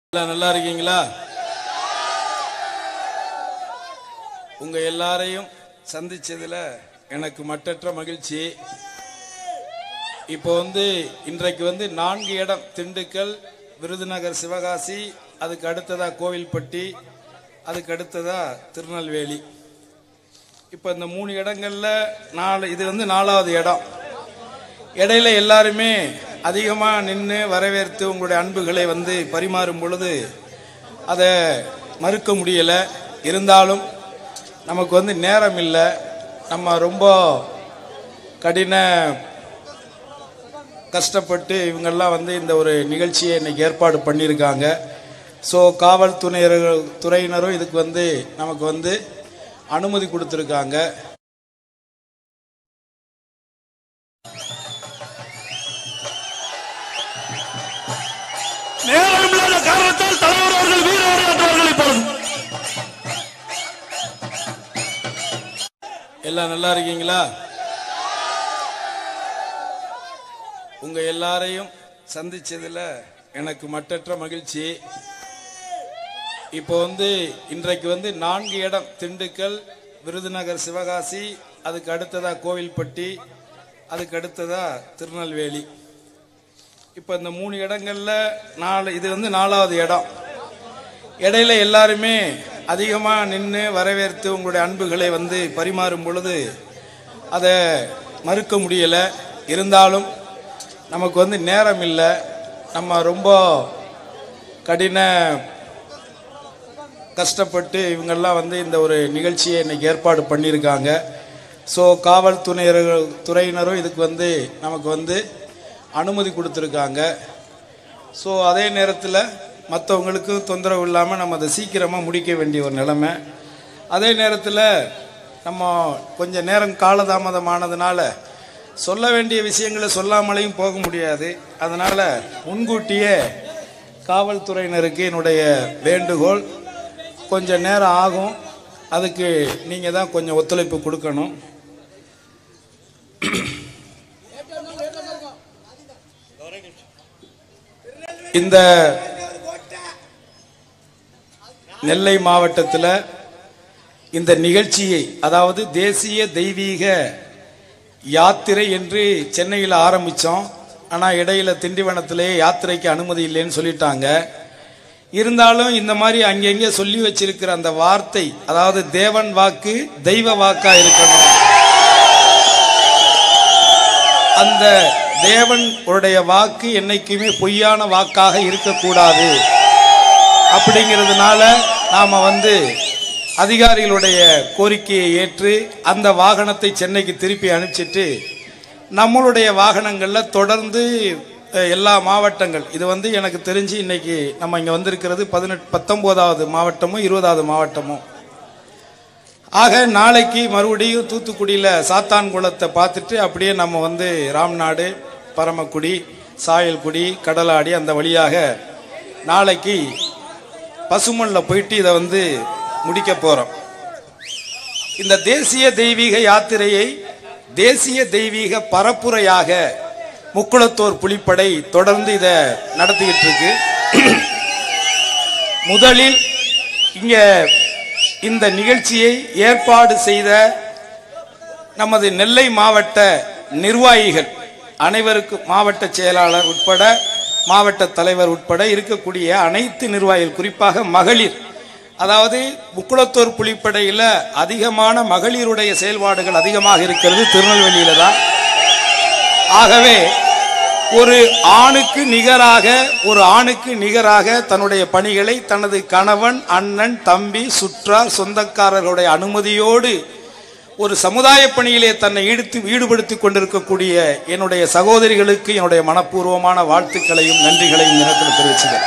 எல்லாம் நல்லா இருக்கீங்களா உங்க எல்லாரையும் சந்திச்சதுல எனக்கு மட்டற்ற மகிழ்ச்சி இப்போ வந்து இன்றைக்கு வந்து நான்கு இடம் திண்டுக்கல் விருதுநகர் சிவகாசி அதுக்கு அடுத்ததா கோவில்பட்டி அதுக்கு அடுத்ததா திருநெல்வேலி இப்போ இந்த மூணு இடங்கள்ல நாலு இது வந்து நாலாவது இடம் இடையில எல்லாருமே அதிகமா நின்று வரவேற்று உங்களுடைய அன்புகளை வந்து பரிமாறும் பொழுது அதை மறுக்க முடியல இருந்தாலும் நமக்கு வந்து நேரம் இல்லை நம்ம ரொம்ப கடின கஷ்டப்பட்டு இவங்கெல்லாம் வந்து இந்த ஒரு நிகழ்ச்சியை இன்னைக்கு ஏற்பாடு பண்ணியிருக்காங்க ஸோ காவல்துறையினர்கள் துறையினரும் இதுக்கு வந்து நமக்கு வந்து அனுமதி கொடுத்துருக்காங்க நேரம் இல்லாத காரணத்தால் தலைவர் அவர்கள் வீர உரையாற்றுவார்கள் இப்பொழுது எல்லாம் நல்லா இருக்கீங்களா உங்க எல்லாரையும் சந்திச்சதுல எனக்கு மட்டற்ற மகிழ்ச்சி இப்போ வந்து இன்றைக்கு வந்து நான்கு இடம் திண்டுக்கல் விருதுநகர் சிவகாசி அதுக்கு அடுத்ததா கோவில்பட்டி அதுக்கு அடுத்ததா திருநெல்வேலி இப்போ இந்த மூணு இடங்கள்ல நாலு இது வந்து நாலாவது இடம் இடையில எல்லாருமே அதிகமா நின்று வரவேற்று உங்களுடைய அன்புகளை வந்து பரிமாறும் பொழுது அதை மறுக்க முடியல இருந்தாலும் நமக்கு வந்து நேரம் இல்லை நம்ம ரொம்ப கடின கஷ்டப்பட்டு இவங்கெல்லாம் வந்து இந்த ஒரு நிகழ்ச்சியை இன்னைக்கு ஏற்பாடு பண்ணியிருக்காங்க ஸோ காவல்துறையினர்கள் துறையினரும் இதுக்கு வந்து நமக்கு வந்து அனுமதி கொடுத்துருக்காங்க ஸோ அதே நேரத்தில் மற்றவங்களுக்கு தொந்தரவு இல்லாமல் நம்ம அதை சீக்கிரமாக முடிக்க வேண்டிய ஒரு நிலைமை அதே நேரத்தில் நம்ம கொஞ்சம் நேரம் காலதாமதமானதுனால சொல்ல வேண்டிய விஷயங்களை சொல்லாமலேயும் போக முடியாது அதனால் முன்கூட்டியே காவல்துறையினருக்கு என்னுடைய வேண்டுகோள் கொஞ்சம் நேரம் ஆகும் அதுக்கு நீங்கள் தான் கொஞ்சம் ஒத்துழைப்பு கொடுக்கணும் இந்த நெல்லை மாவட்டத்தில் இந்த நிகழ்ச்சியை அதாவது தேசிய தெய்வீக யாத்திரை என்று சென்னையில் ஆரம்பித்தோம் ஆனால் இடையில திண்டிவனத்திலே யாத்திரைக்கு அனுமதி இல்லைன்னு சொல்லிட்டாங்க இருந்தாலும் இந்த மாதிரி அங்கங்கே சொல்லி வச்சிருக்கிற அந்த வார்த்தை அதாவது தேவன் வாக்கு தெய்வ வாக்கா இருக்கணும் அந்த தேவன் உடைய வாக்கு என்னைக்குமே பொய்யான வாக்காக இருக்கக்கூடாது அப்படிங்கிறதுனால நாம வந்து அதிகாரிகளுடைய கோரிக்கையை ஏற்று அந்த வாகனத்தை சென்னைக்கு திருப்பி அனுப்பிச்சிட்டு நம்மளுடைய வாகனங்கள்ல தொடர்ந்து அஹ், எல்லா மாவட்டங்கள் இது வந்து எனக்கு தெரிஞ்சு இன்னைக்கு நம்ம இங்க வந்திருக்கிறது பதினெட்டு பத்தொன்பதாவது மாவட்டமும் இருபதாவது மாவட்டமும் ஆக நாளைக்கு மறுபடியும் தூத்துக்குடியில் சாத்தான்குளத்தை பார்த்துட்டு அப்படியே நம்ம வந்து ராம்நாடு பரமக்குடி சாயல்குடி கடலாடி அந்த வழியாக நாளைக்கு பசுமண்ணில் போயிட்டு இதை வந்து முடிக்க போகிறோம் இந்த தேசிய தெய்வீக யாத்திரையை தேசிய தெய்வீக பரப்புரையாக முக்குளத்தோர் புலிப்படை தொடர்ந்து இதை நடத்திக்கிட்டு இருக்கு முதலில் இங்க இந்த நிகழ்ச்சியை ஏற்பாடு செய்த நமது நெல்லை மாவட்ட நிர்வாகிகள் அனைவருக்கும் மாவட்ட செயலாளர் உட்பட மாவட்ட தலைவர் உட்பட இருக்கக்கூடிய அனைத்து நிர்வாகிகள் குறிப்பாக மகளிர் அதாவது முக்குளத்தூர் புலிப்படையில் அதிகமான மகளிருடைய செயல்பாடுகள் அதிகமாக இருக்கிறது திருநெல்வேலியில தான் ஆகவே ஒரு ஆணுக்கு நிகராக ஒரு ஆணுக்கு நிகராக தன்னுடைய பணிகளை தனது கணவன் அண்ணன் தம்பி சுற்றார் சொந்தக்காரர்களுடைய அனுமதியோடு ஒரு சமுதாய பணியிலே தன்னை ஈடுத்து ஈடுபடுத்திக் கொண்டிருக்கக்கூடிய என்னுடைய சகோதரிகளுக்கு என்னுடைய மனப்பூர்வமான வாழ்த்துக்களையும் நன்றிகளையும் இந்த நேரத்தில் தெரிவிச்சுக்கிறேன்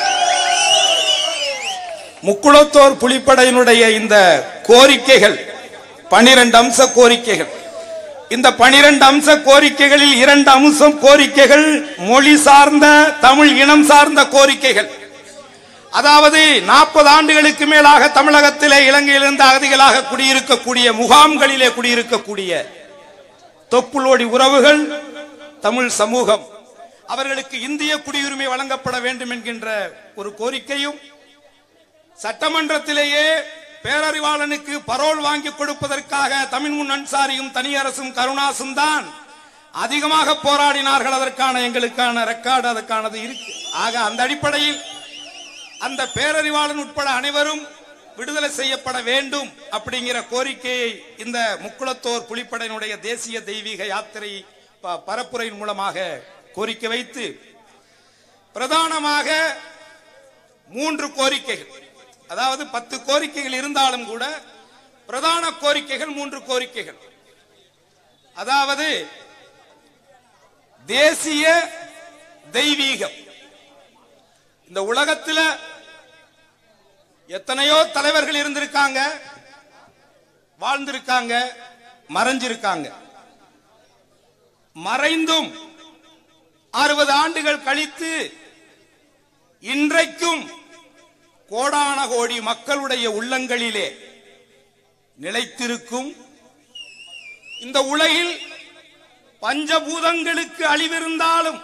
முக்குளத்தோர் புலிப்படையினுடைய இந்த கோரிக்கைகள் பனிரெண்டு அம்ச கோரிக்கைகள் இந்த பனிரெண்டு அம்ச கோரிக்கைகளில் இரண்டு அம்சம் கோரிக்கைகள் மொழி சார்ந்த தமிழ் இனம் சார்ந்த கோரிக்கைகள் அதாவது நாற்பது ஆண்டுகளுக்கு மேலாக தமிழகத்திலே இலங்கையிலிருந்து அகதிகளாக குடியிருக்கக்கூடிய முகாம்களிலே குடியிருக்கக்கூடிய தொப்புளோடி உறவுகள் தமிழ் சமூகம் அவர்களுக்கு இந்திய குடியுரிமை வழங்கப்பட வேண்டும் என்கின்ற ஒரு கோரிக்கையும் சட்டமன்றத்திலேயே பேரறிவாளனுக்கு பரோல் வாங்கி கொடுப்பதற்காக தமிழ்முன் அன்சாரியும் தனியரசும் கருணாசும் தான் அதிகமாக போராடினார்கள் அதற்கான எங்களுக்கான ரெக்கார்டு அதற்கானது இருக்கு ஆக அந்த அடிப்படையில் அந்த பேரறிவாளன் உட்பட அனைவரும் விடுதலை செய்யப்பட வேண்டும் அப்படிங்கிற கோரிக்கையை இந்த முக்குளத்தோர் புலிப்படையினுடைய தேசிய தெய்வீக யாத்திரை ப- பரப்புரையின் மூலமாக கோரிக்கை வைத்து பிரதானமாக மூன்று கோரிக்கைகள் அதாவது பத்து கோரிக்கைகள் இருந்தாலும் கூட பிரதான கோரிக்கைகள் மூன்று கோரிக்கைகள் அதாவது தேசிய தெய்வீகம் இந்த உலகத்துல எத்தனையோ தலைவர்கள் இருந்திருக்காங்க வாழ்ந்திருக்காங்க மறைஞ்சிருக்காங்க மறைந்தும் அறுபது ஆண்டுகள் கழித்து இன்றைக்கும் கோடான கோடி மக்களுடைய உள்ளங்களிலே நிலைத்திருக்கும் இந்த உலகில் பஞ்சபூதங்களுக்கு அழிவிருந்தாலும்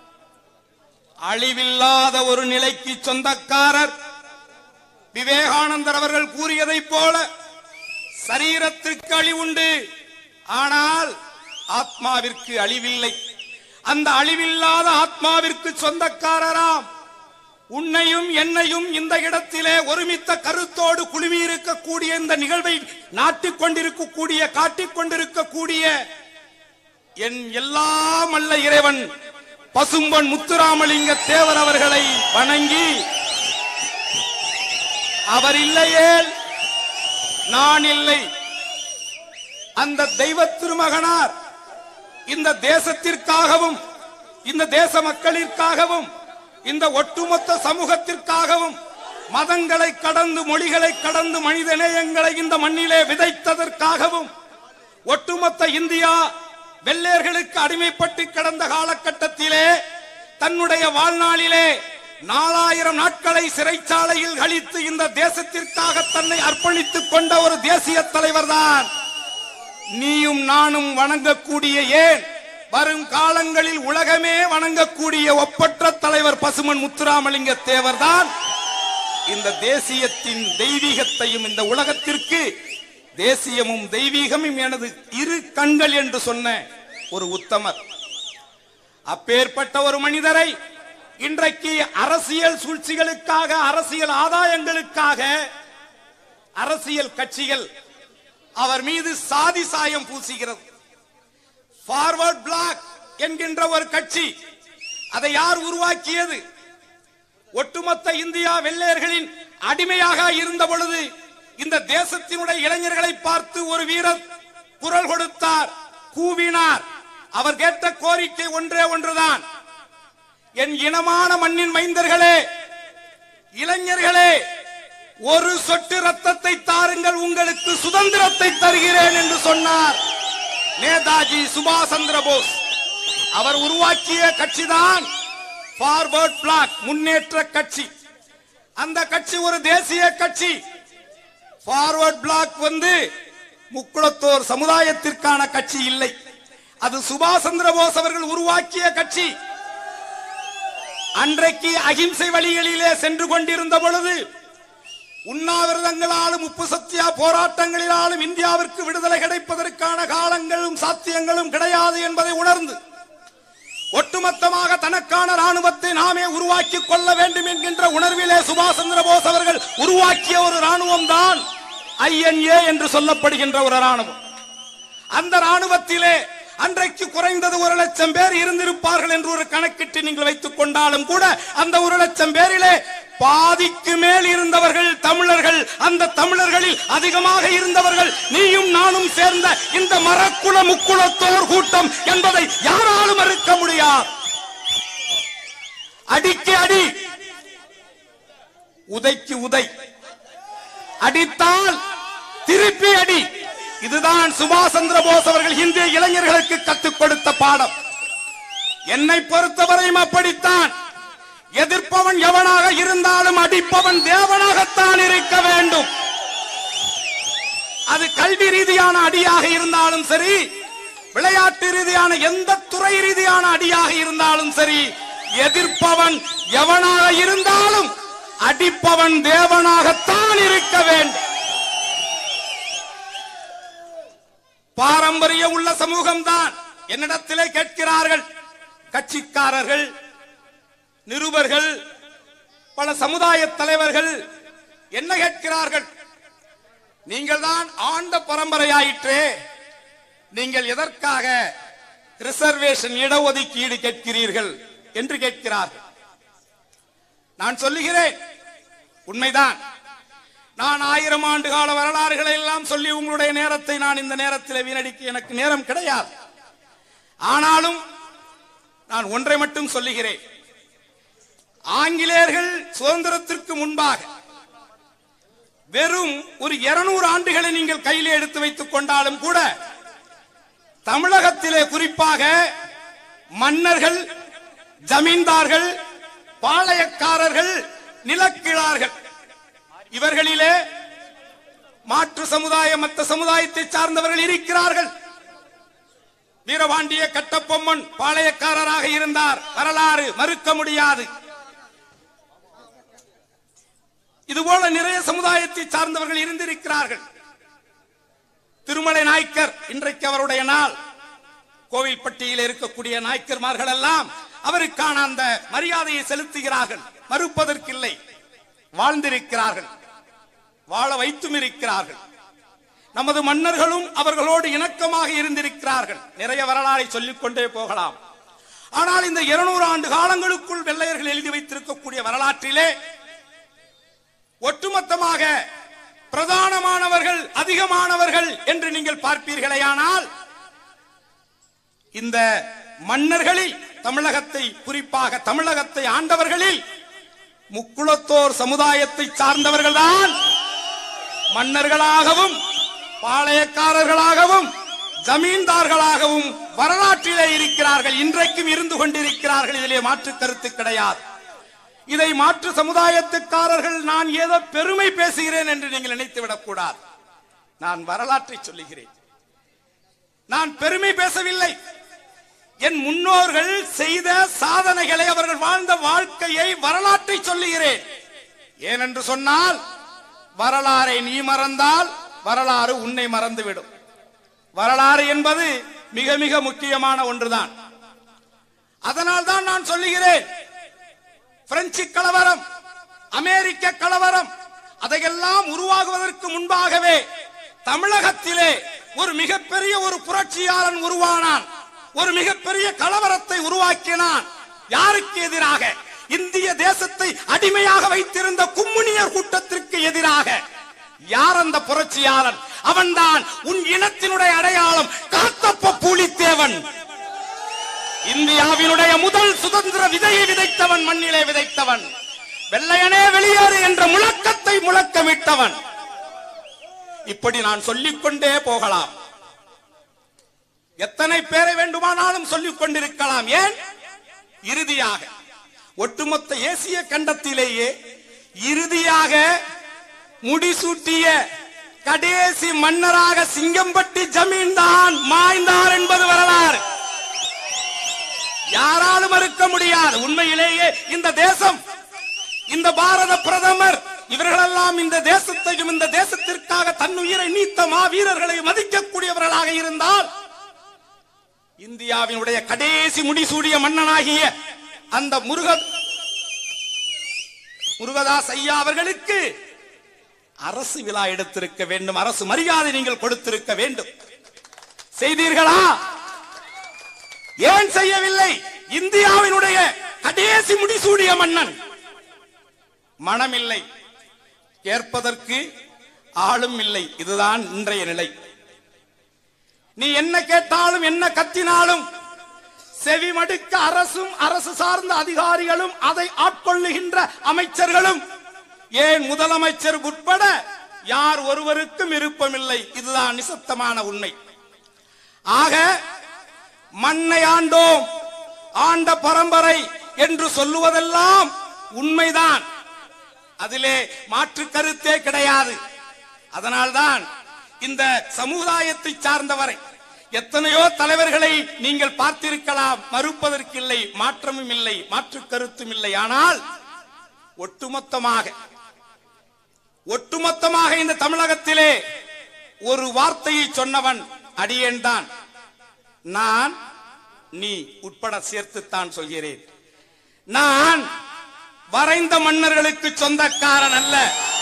அழிவில்லாத ஒரு நிலைக்கு சொந்தக்காரர் விவேகானந்தர் அவர்கள் கூறியதைப் போல சரீரத்திற்கு அழிவுண்டு ஆனால் ஆத்மாவிற்கு அழிவில்லை அந்த அழிவில்லாத ஆத்மாவிற்கு சொந்தக்காரராம் உன்னையும் என்னையும் இந்த இடத்திலே ஒருமித்த கருத்தோடு குழுமி இருக்கக்கூடிய இந்த நிகழ்வை நாட்டிக் கொண்டிருக்கக்கூடிய காட்டிக் கொண்டிருக்கக்கூடிய என் எல்லாம் அல்ல இறைவன் பசும்பொன் முத்துராமலிங்க தேவர் அவர்களை வணங்கி அவர் இல்லையேல் நான் இல்லை அந்த தெய்வ திருமகனார் இந்த தேசத்திற்காகவும் இந்த தேச மக்களிற்காகவும் இந்த ஒட்டுமொத்த சமூகத்திற்காகவும் மதங்களை கடந்து மொழிகளை கடந்து மனித நேயங்களை இந்த மண்ணிலே விதைத்ததற்காகவும் ஒட்டுமொத்த இந்தியா வெள்ளையர்களுக்கு அடிமைப்பட்டு கிடந்த காலகட்டத்திலே தன்னுடைய வாழ்நாளிலே நாலாயிரம் நாட்களை சிறைச்சாலையில் கழித்து இந்த தேசத்திற்காக தன்னை அர்ப்பணித்துக் கொண்ட ஒரு தேசிய தலைவர்தான் நீயும் நானும் வணங்கக்கூடிய ஏன் வரும் காலங்களில் உலகமே வணங்கக்கூடிய ஒப்பற்ற தலைவர் பசுமன் முத்துராமலிங்க தேவர்தான் இந்த தேசியத்தின் தெய்வீகத்தையும் இந்த உலகத்திற்கு தேசியமும் தெய்வீகமும் எனது இரு கண்கள் என்று சொன்ன ஒரு உத்தமர் அப்பேற்பட்ட ஒரு மனிதரை இன்றைக்கு அரசியல் சூழ்ச்சிகளுக்காக அரசியல் ஆதாயங்களுக்காக அரசியல் கட்சிகள் அவர் மீது சாதி சாயம் பூசுகிறது ஃபார்வர்ட் பிளாக் என்கின்ற ஒரு கட்சி அதை யார் உருவாக்கியது ஒட்டுமொத்த இந்தியா வெள்ளையர்களின் அடிமையாக இருந்த பொழுது இந்த தேசத்தினுடைய இளைஞர்களை பார்த்து ஒரு வீரர் குரல் கொடுத்தார் கூவினார் அவர் கேட்ட கோரிக்கை ஒன்றே ஒன்றுதான் என் இனமான மண்ணின் மைந்தர்களே இளைஞர்களே ஒரு சொட்டு ரத்தத்தை தாருங்கள் உங்களுக்கு சுதந்திரத்தை தருகிறேன் என்று சொன்னார் நேதாஜி சுபாஷ் சந்திர போஸ் அவர் உருவாக்கிய கட்சிதான் ஃபார்வர்ட் பிளாக் முன்னேற்ற கட்சி அந்த கட்சி ஒரு தேசிய கட்சி ஃபார்வர்ட் பிளாக் வந்து முக்குளத்தோர் சமுதாயத்திற்கான கட்சி இல்லை அது சுபாஷ் சந்திர போஸ் அவர்கள் உருவாக்கிய கட்சி அன்றைக்கு அகிம்சை வழிகளிலே சென்று கொண்டிருந்த பொழுது உண்ணாவிரதங்களாலும் உப்பு சத்தியா போராட்டங்களினாலும் இந்தியாவிற்கு விடுதலை கிடைப்பதற்கான காலங்களும் சாத்தியங்களும் கிடையாது என்பதை உணர்ந்து ஒட்டுமொத்தமாக தனக்கான ராணுவத்தை நாமே உருவாக்கிக் கொள்ள வேண்டும் என்கின்ற உணர்விலே சுபாஷ் சந்திர போஸ் அவர்கள் உருவாக்கிய ஒரு ராணுவம் தான் ஐஎன்ஏ என்று சொல்லப்படுகின்ற ஒரு ராணுவம் அந்த ராணுவத்திலே அன்றைக்கு குறைந்தது ஒரு லட்சம் பேர் இருந்திருப்பார்கள் என்று ஒரு கணக்கிட்டு நீங்கள் வைத்துக் கொண்டாலும் கூட அந்த ஒரு லட்சம் பேரிலே பாதிக்கு மேல் இருந்தவர்கள் தமிழர்கள் அந்த தமிழர்களில் அதிகமாக இருந்தவர்கள் நீயும் நானும் சேர்ந்த இந்த மரக்குல முக்குளத்தோர் கூட்டம் என்பதை யாராலும் மறுக்க முடியாது அடிக்கு அடி உதைக்கு உதை அடித்தால் திருப்பி அடி இதுதான் சுபாஷ் சந்திர போஸ் அவர்கள் இந்திய இளைஞர்களுக்கு கற்றுக் கொடுத்த பாடம் என்னை பொறுத்தவரையும் அப்படித்தான் எதிர்ப்பவன் எவனாக இருந்தாலும் அடிப்பவன் தேவனாகத்தான் இருக்க வேண்டும் அது கல்வி ரீதியான அடியாக இருந்தாலும் சரி விளையாட்டு ரீதியான எந்த துறை ரீதியான அடியாக இருந்தாலும் சரி எதிர்ப்பவன் எவனாக இருந்தாலும் அடிப்பவன் தேவனாகத்தான் இருக்க வேண்டும் பாரம்பரிய உள்ள சமூகம்தான் என்னிடத்திலே கேட்கிறார்கள் கட்சிக்காரர்கள் நிருபர்கள் பல சமுதாய தலைவர்கள் என்ன கேட்கிறார்கள் நீங்கள் தான் ஆண்ட பரம்பரையாயிற்றே நீங்கள் எதற்காக ரிசர்வேஷன் இடஒதுக்கீடு கேட்கிறீர்கள் என்று கேட்கிறார்கள் நான் சொல்லுகிறேன் உண்மைதான் நான் ஆயிரம் ஆண்டு கால வரலாறுகளை எல்லாம் சொல்லி உங்களுடைய நேரத்தை நான் இந்த நேரத்தில் வீணடிக்க எனக்கு நேரம் கிடையாது ஆனாலும் நான் ஒன்றை மட்டும் சொல்லுகிறேன் ஆங்கிலேயர்கள் சுதந்திரத்திற்கு முன்பாக வெறும் ஒரு 200 ஆண்டுகளை நீங்கள் கையிலே எடுத்து வைத்துக் கொண்டாலும் கூட தமிழகத்திலே குறிப்பாக மன்னர்கள் ஜமீன்தார்கள் பாளையக்காரர்கள் நிலக்கிழார்கள் இவர்களிலே மாற்று சமுதாயம் மற்ற சமுதாயத்தை சார்ந்தவர்கள் இருக்கிறார்கள் வீரபாண்டிய கட்டபொம்மன் பாளையக்காரராக இருந்தார் வரலாறு மறுக்க முடியாது இதுபோல நிறைய சமுதாயத்தை சார்ந்தவர்கள் இருந்திருக்கிறார்கள் திருமலை நாய்க்கர் இன்றைக்கு அவருடைய நாள் கோவில்பட்டியில் இருக்கக்கூடிய நாய்க்கர்மார்கள் எல்லாம் அவருக்கான அந்த மரியாதையை செலுத்துகிறார்கள் மறுப்பதற்கில்லை வாழ்ந்திருக்கிறார்கள் வாழ வைத்தும் இருக்கிறார்கள் நமது மன்னர்களும் அவர்களோடு இணக்கமாக இருந்திருக்கிறார்கள் நிறைய வரலாறை சொல்லிக் கொண்டே போகலாம் ஆனால் இந்த 200 ஆண்டு காலங்களுக்குள் வெள்ளையர்கள் எழுதி வைத்திருக்கக்கூடிய வரலாற்றிலே ஒட்டுமொத்தமாக பிரதானமானவர்கள் அதிகமானவர்கள் என்று நீங்கள் பார்ப்பீர்களேயானால் இந்த மன்னர்களில் தமிழகத்தை குறிப்பாக தமிழகத்தை ஆண்டவர்களில் முக்குளத்தோர் சமுதாயத்தை சார்ந்தவர்கள்தான் மன்னர்களாகவும் பாளையக்காரர்களாகவும் ஜமீன்தார்களாகவும் வரலாற்றிலே இருக்கிறார்கள் இன்றைக்கும் இருந்து கொண்டிருக்கிறார்கள் இதிலே மாற்று கருத்து கிடையாது இதை மாற்று சமுதாயத்துக்காரர்கள் நான் ஏதோ பெருமை பேசுகிறேன் என்று நீங்கள் நினைத்து விடக்கூடாது நான் வரலாற்றை சொல்லுகிறேன் நான் பெருமை பேசவில்லை என் முன்னோர்கள் செய்த சாதனைகளை அவர்கள் வாழ்ந்த வாழ்க்கையை வரலாற்றை சொல்லுகிறேன் ஏனென்று சொன்னால் வரலாறை நீ மறந்தால் வரலாறு உன்னை மறந்துவிடும் வரலாறு என்பது மிக மிக முக்கியமான ஒன்றுதான் அதனால் தான் நான் சொல்லுகிறேன் பிரெஞ்சு கலவரம் அமெரிக்க கலவரம் அதையெல்லாம் உருவாகுவதற்கு முன்பாகவே தமிழகத்திலே ஒரு மிகப்பெரிய ஒரு புரட்சியாளன் உருவானான் ஒரு மிகப்பெரிய கலவரத்தை உருவாக்கினான் யாருக்கு எதிராக இந்திய தேசத்தை அடிமையாக வைத்திருந்த கும்முனியர் கூட்டத்திற்கு எதிராக யார் அந்த புரட்சியாளன் அவன்தான் உன் இனத்தினுடைய அடையாளம் காத்தப்ப பூலித்தேவன் இந்தியாவினுடைய முதல் சுதந்திர விதையை விதைத்தவன் மண்ணிலே விதைத்தவன் வெள்ளையனே வெளியேறு என்ற முழக்கத்தை முழக்கமிட்டவன் இப்படி நான் சொல்லிக் கொண்டே போகலாம் எத்தனை பேரை வேண்டுமானாலும் சொல்லிக் கொண்டிருக்கலாம் ஏன் இறுதியாக ஒட்டுமொத்த ஏசிய கண்டத்திலேயே இறுதியாக முடிசூட்டிய கடைசி மன்னராக சிங்கம்பட்டி ஜமீன்தான் மாய்ந்தார் என்பது வரலாறு யாராலும் மறுக்க முடியாது உண்மையிலேயே இந்த தேசம் இந்த பாரத பிரதமர் இவர்களெல்லாம் இந்த தேசத்தையும் இந்த தேசத்திற்காக தன்னுயிரை நீத்த மாவீரர்களை மதிக்கக்கூடியவர்களாக இருந்தால் இந்தியாவினுடைய கடைசி முடிசூடிய மன்னனாகிய அந்த முருக முருகதாஸ் ஐயா அவர்களுக்கு அரசு விழா எடுத்திருக்க வேண்டும் அரசு மரியாதை நீங்கள் கொடுத்திருக்க வேண்டும் செய்தீர்களா ஏன் செய்யவில்லை இந்தியாவினுடைய கடைசி முடிசூடிய மன்னன் மனமில்லை ஏற்பதற்கு ஆளும் இல்லை இதுதான் இன்றைய நிலை நீ என்ன கேட்டாலும் என்ன கத்தினாலும் செவிமடுக்க அரசும் அரசு சார்ந்த அதிகாரிகளும் அதை ஆட்கொள்ளுகின்ற அமைச்சர்களும் ஏன் முதலமைச்சர் உட்பட யார் ஒருவருக்கும் விருப்பமில்லை இதுதான் நிசப்தமான உண்மை ஆக மண்ணை ஆண்டோம் ஆண்ட பரம்பரை என்று சொல்லுவதெல்லாம் உண்மைதான் அதிலே மாற்று கருத்தே கிடையாது அதனால்தான் இந்த சமுதாயத்தை சார்ந்தவரை எத்தனையோ தலைவர்களை நீங்கள் பார்த்திருக்கலாம் மறுப்பதற்கில்லை மாற்றமும் இல்லை மாற்று கருத்தும் இல்லை ஆனால் ஒட்டுமொத்தமாக ஒட்டுமொத்தமாக இந்த தமிழகத்திலே ஒரு வார்த்தையை சொன்னவன் அடியேன் தான் நான் நீ உட்பட சேர்த்துத்தான் சொல்கிறேன் நான் வரைந்த மன்னர்களுக்கு சொந்தக்காரன் அல்ல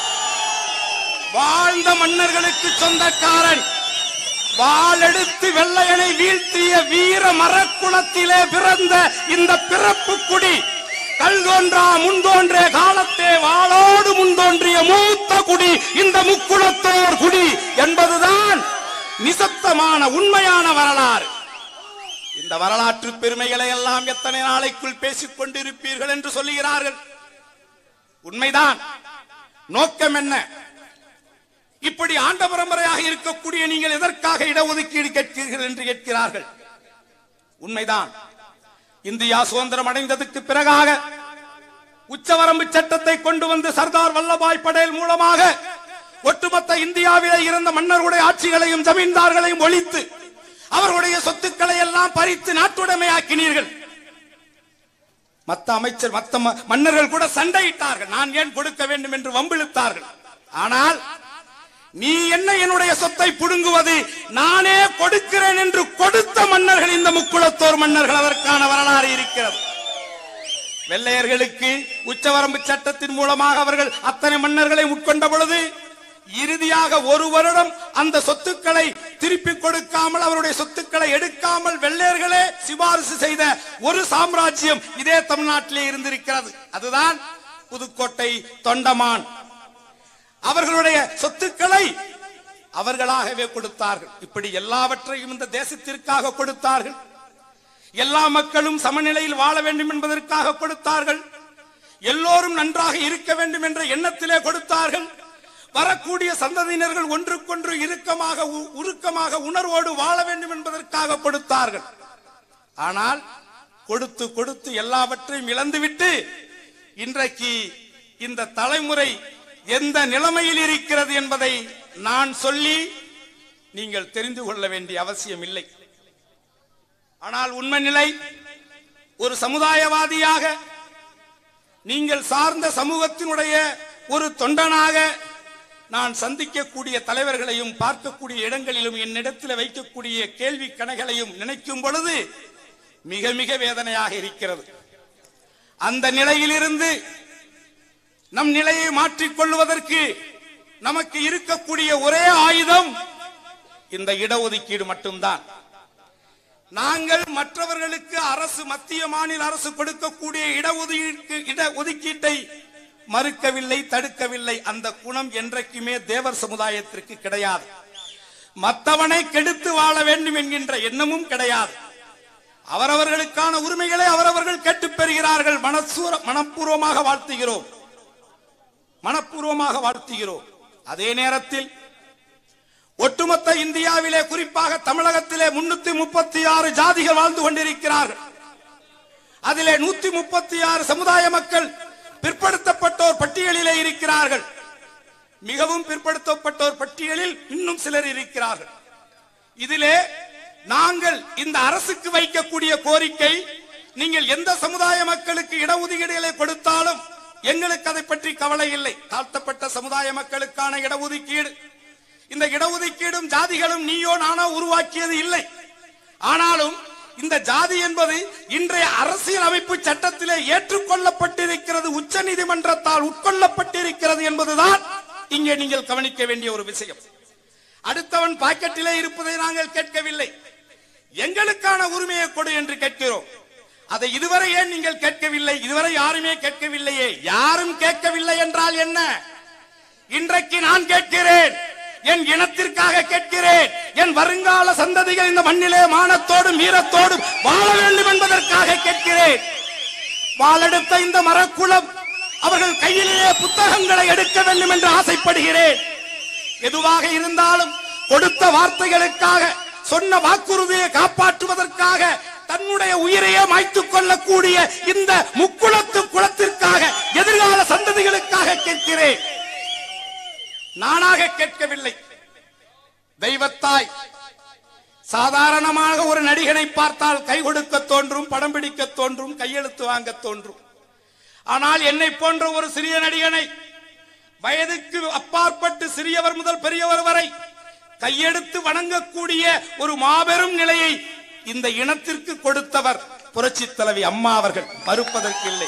வாழ்ந்த மன்னர்களுக்கு சொந்தக்காரன் வாளெடுத்து வெள்ளையனை வீழ்த்திய வீர மரக்குளத்திலே பிறந்த இந்த பிறப்பு குடி கல் தோன்றா முன் தோன்றிய காலத்தே வாளோடு முன் தோன்றிய மூத்த குடி இந்த முக்குளத்தோர் குடி என்பதுதான் நிசப்தமான உண்மையான வரலாறு இந்த வரலாற்று பெருமைகளை எல்லாம் எத்தனை நாளைக்குள் பேசிக் கொண்டிருப்பீர்கள் என்று சொல்லுகிறார்கள் உண்மைதான் நோக்கம் என்ன இப்படி ஆண்ட பரம்பரையாக இருக்கக்கூடிய நீங்கள் எதற்காக இடஒதுக்கீடு கேட்கிறீர்கள் என்று கேட்கிறார்கள் உண்மைதான் இந்தியா சுதந்திரம் அடைந்ததுக்கு பிறகாக உச்சவரம்பு சட்டத்தை கொண்டு வந்து சர்தார் வல்லபாய் படேல் மூலமாக ஒட்டுமொத்த இந்தியாவிலே இருந்த மன்னர்களுடைய ஆட்சிகளையும் ஜமீன்தார்களையும் ஒழித்து அவர்களுடைய சொத்துக்களை எல்லாம் பறித்து நாட்டுடைமையாக்கினீர்கள் மத்த அமைச்சர் மத்த ம- மன்னர்கள் கூட சண்டையிட்டார்கள் நான் ஏன் கொடுக்க வேண்டும் என்று வம்பிழுத்தார்கள் ஆனால் நீ என்ன என்னுடைய சொத்தை புடுங்குவது நானே கொடுக்கிறேன் என்று கொடுத்த மன்னர்கள் இந்த முக்குளத்தோர் மன்னர்கள் அதற்கான வரலாறு இருக்கிறது வெள்ளையர்களுக்கு உச்சவரம்பு சட்டத்தின் மூலமாக அவர்கள் அத்தனை மன்னர்களை உட்கொண்ட பொழுது இறுதியாக ஒரு வருடம் அந்த சொத்துக்களை திருப்பி கொடுக்காமல் அவருடைய சொத்துக்களை எடுக்காமல் வெள்ளையர்களே சிபாரிசு செய்த ஒரு சாம்ராஜ்யம் இதே தமிழ்நாட்டிலே இருந்திருக்கிறது அதுதான் புதுக்கோட்டை தொண்டமான் அவர்களுடைய சொத்துக்களை அவர்களாகவே கொடுத்தார்கள் இப்படி எல்லாவற்றையும் இந்த தேசத்திற்காக கொடுத்தார்கள் எல்லா மக்களும் சமநிலையில் வாழ வேண்டும் என்பதற்காக கொடுத்தார்கள் எல்லோரும் நன்றாக இருக்க வேண்டும் என்ற எண்ணத்திலே கொடுத்தார்கள் வரக்கூடிய சந்ததியினர்கள் ஒன்றுக்கொன்று இறுக்கமாக உ- உருக்கமாக உணர்வோடு வாழ வேண்டும் என்பதற்காக கொடுத்தார்கள் ஆனால் கொடுத்து கொடுத்து எல்லாவற்றையும் இழந்துவிட்டு இன்றைக்கு இந்த தலைமுறை எந்த நிலைமையில் இருக்கிறது என்பதை நான் சொல்லி நீங்கள் தெரிந்து கொள்ள வேண்டிய அவசியம் இல்லை ஆனால் உண்மை நிலை ஒரு சமுதாயவாதியாக நீங்கள் சார்ந்த சமூகத்தினுடைய ஒரு தொண்டனாக நான் சந்திக்கக்கூடிய தலைவர்களையும் பார்க்கக்கூடிய இடங்களிலும் என்னிடத்தில் வைக்கக்கூடிய கேள்வி கணைகளையும் நினைக்கும் பொழுது மிக மிக வேதனையாக இருக்கிறது அந்த நிலையிலிருந்து நம் நிலையை மாற்றிக் கொள்வதற்கு நமக்கு இருக்கக்கூடிய ஒரே ஆயுதம் இந்த இடஒதுக்கீடு மட்டும்தான் நாங்கள் மற்றவர்களுக்கு அரசு மத்திய மாநில அரசு கொடுக்கக்கூடிய இடஒதுக்கீட்டு இட ஒதுக்கீட்டை மறுக்கவில்லை தடுக்கவில்லை அந்த குணம் என்றைக்குமே தேவர் சமுதாயத்திற்கு கிடையாது மத்தவனை கெடுத்து வாழ வேண்டும் என்கின்ற எண்ணமும் கிடையாது அவரவர்களுக்கான உரிமைகளை அவரவர்கள் கேட்டுப் பெறுகிறார்கள் மனசூர மனப்பூர்வமாக வாழ்த்துகிறோம் மனப்பூர்வமாக வாழ்த்துகிறோம் அதே நேரத்தில் ஒட்டுமொத்த இந்தியாவிலே குறிப்பாக தமிழகத்திலே முன்னூத்தி முப்பத்தி ஆறு ஜாதிகள் வாழ்ந்து கொண்டிருக்கிறார்கள் அதிலே நூத்தி முப்பத்தி ஆறு சமுதாய மக்கள் பிற்படுத்தப்பட்டோர் பட்டியலிலே இருக்கிறார்கள் மிகவும் பிற்படுத்தப்பட்டோர் பட்டியலில் இன்னும் சிலர் இருக்கிறார்கள் இதிலே நாங்கள் இந்த அரசுக்கு வைக்கக்கூடிய கோரிக்கை நீங்கள் எந்த சமுதாய மக்களுக்கு இடஒதுக்கீடுகளை கொடுத்தாலும் எங்களுக்கு அதை பற்றி கவலை இல்லை தாழ்த்தப்பட்ட சமுதாய மக்களுக்கான இடஒதுக்கீடு இந்த இடஒதுக்கீடும் ஜாதிகளும் நீயோ நானோ உருவாக்கியது இல்லை ஆனாலும் இந்த ஜாதி என்பது இன்றைய அரசியல் அமைப்பு சட்டத்திலே ஏற்றுக்கொள்ளப்பட்டிருக்கிறது உச்ச நீதிமன்றத்தால் உட்கொள்ளப்பட்டிருக்கிறது என்பதுதான் இங்கே நீங்கள் கவனிக்க வேண்டிய ஒரு விஷயம் அடுத்தவன் பாக்கெட்டிலே இருப்பதை நாங்கள் கேட்கவில்லை எங்களுக்கான உரிமையை கொடு என்று கேட்கிறோம் அதை இதுவரை ஏன் நீங்கள் கேட்கவில்லை இதுவரை யாருமே கேட்கவில்லையே யாரும் கேட்கவில்லை என்றால் என்ன இன்றைக்கு நான் கேட்கிறேன் என் இனத்திற்காக கேட்கிறேன் என் வருங்கால சந்ததிகள் இந்த மண்ணிலே மானத்தோடும் வீரத்தோடும் வாழ வேண்டும் என்பதற்காக கேட்கிறேன் வாளெடுத்த இந்த மரக்குளம் அவர்கள் கையிலேயே புத்தகங்களை எடுக்க வேண்டும் என்று ஆசைப்படுகிறேன் எதுவாக இருந்தாலும் கொடுத்த வார்த்தைகளுக்காக சொன்ன வாக்குறுதியை காப்பாற்றுவதற்காக தன்னுடைய உயிரையே மாய்த்துக் கொள்ளக்கூடிய இந்த முக்குளத்து குளத்திற்காக எதிர்கால சந்ததிகளுக்காக கேட்கிறேன் நானாக கேட்கவில்லை தெய்வத்தாய் சாதாரணமாக ஒரு நடிகனை பார்த்தால் கை கொடுக்க தோன்றும் படம் பிடிக்க தோன்றும் கையெழுத்து வாங்க தோன்றும் ஆனால் என்னை போன்ற ஒரு சிறிய நடிகனை வயதுக்கு அப்பாற்பட்டு சிறியவர் முதல் பெரியவர் வரை கையெடுத்து வணங்கக்கூடிய ஒரு மாபெரும் நிலையை இந்த இனத்திற்கு கொடுத்தவர் புரட்சி தலைவி அம்மா அவர்கள் மறுப்பதற்கு இல்லை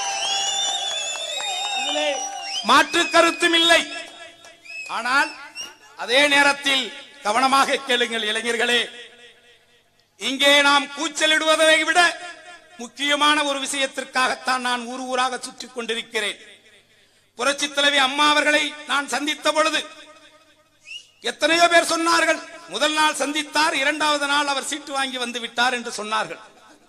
இதிலே மாற்று கருத்தும் இல்லை ஆனால் அதே நேரத்தில் கவனமாக கேளுங்கள் இளைஞர்களே இங்கே நாம் கூச்சலிடுவதை விட முக்கியமான ஒரு விஷயத்திற்காகத்தான் நான் ஊர் ஊராக சுற்றிக் கொண்டிருக்கிறேன் புரட்சி தலைவி அம்மா அவர்களை நான் சந்தித்த பொழுது எத்தனையோ பேர் சொன்னார்கள் முதல் நாள் சந்தித்தார் இரண்டாவது நாள் அவர் சீட்டு வாங்கி வந்து விட்டார் என்று சொன்னார்கள்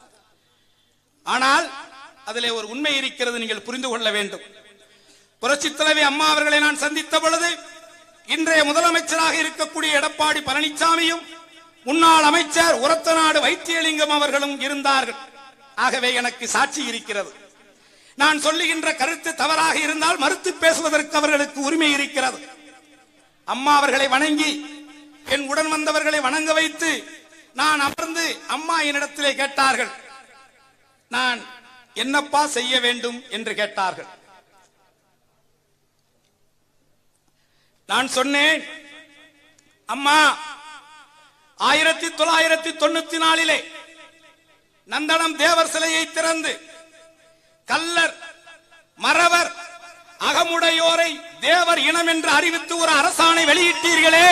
ஆனால் அதிலே ஒரு உண்மை இருக்கிறது நீங்கள் புரிந்து கொள்ள வேண்டும் புரட்சி தலைவி அம்மா அவர்களை நான் சந்தித்த பொழுது இன்றைய முதலமைச்சராக இருக்கக்கூடிய எடப்பாடி பழனிசாமியும் முன்னாள் அமைச்சர் உரத்தநாடு வைத்தியலிங்கம் அவர்களும் இருந்தார்கள் ஆகவே எனக்கு சாட்சி இருக்கிறது நான் சொல்லுகின்ற கருத்து தவறாக இருந்தால் மறுத்து பேசுவதற்கு அவர்களுக்கு உரிமை இருக்கிறது அம்மா அவர்களை வணங்கி என் உடன் வந்தவர்களை வணங்க வைத்து நான் அமர்ந்து அம்மா என்னிடத்திலே கேட்டார்கள் நான் என்னப்பா செய்ய வேண்டும் என்று கேட்டார்கள் நான் சொன்னேன் அம்மா ஆயிரத்தி தொள்ளாயிரத்தி தொண்ணூத்தி நாலிலே நந்தனம் தேவர் சிலையை திறந்து கல்லர் மறவர் அகமுடையோரை தேவர் இனம் என்று அறிவித்து ஒரு அரசாணை வெளியிட்டீர்களே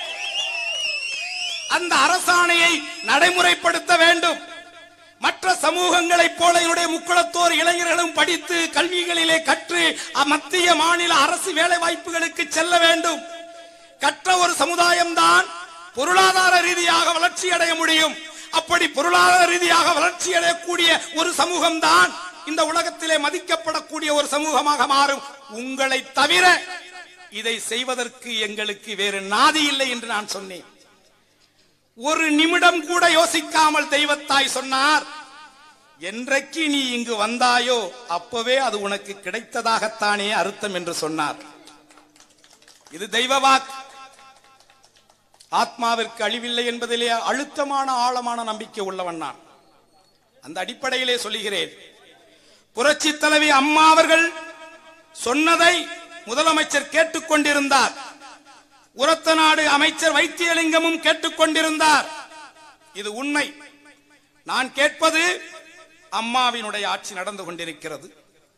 அந்த அரசாணையை நடைமுறைப்படுத்த வேண்டும் மற்ற சமூகங்களைப் போல என்னுடைய முக்குளத்தோர் இளைஞர்களும் படித்து கல்விகளிலே கற்று அ- மத்திய மாநில அரசு வேலை வாய்ப்புகளுக்கு செல்ல வேண்டும் கற்ற ஒரு சமுதாயம்தான் பொருளாதார ரீதியாக வளர்ச்சி அடைய முடியும் அப்படி பொருளாதார ரீதியாக வளர்ச்சி அடையக்கூடிய ஒரு சமூகம்தான் இந்த உலகத்திலே மதிக்கப்படக்கூடிய ஒரு சமூகமாக மாறும் உங்களை தவிர இதை செய்வதற்கு எங்களுக்கு வேறு நாதி இல்லை என்று நான் சொன்னேன் ஒரு நிமிடம் கூட யோசிக்காமல் தெய்வத்தாய் சொன்னார் என்றைக்கு நீ இங்கு வந்தாயோ அப்பவே அது உனக்கு கிடைத்ததாகத்தானே அர்த்தம் என்று சொன்னார் இது தெய்வ வாக்கு ஆத்மாவிற்கு அழிவில்லை என்பதிலே அழுத்தமான ஆழமான நம்பிக்கை உள்ளவன் நான் அந்த அடிப்படையிலே சொல்லுகிறேன் புரட்சி தலைவி அம்மா அவர்கள் சொன்னதை முதலமைச்சர் கேட்டுக்கொண்டிருந்தார் உரத்த நாடு அமைச்சர் வைத்தியலிங்கமும் கேட்டுக்கொண்டிருந்தார் இது உண்மை நான் கேட்பது அம்மாவினுடைய ஆட்சி நடந்து கொண்டிருக்கிறது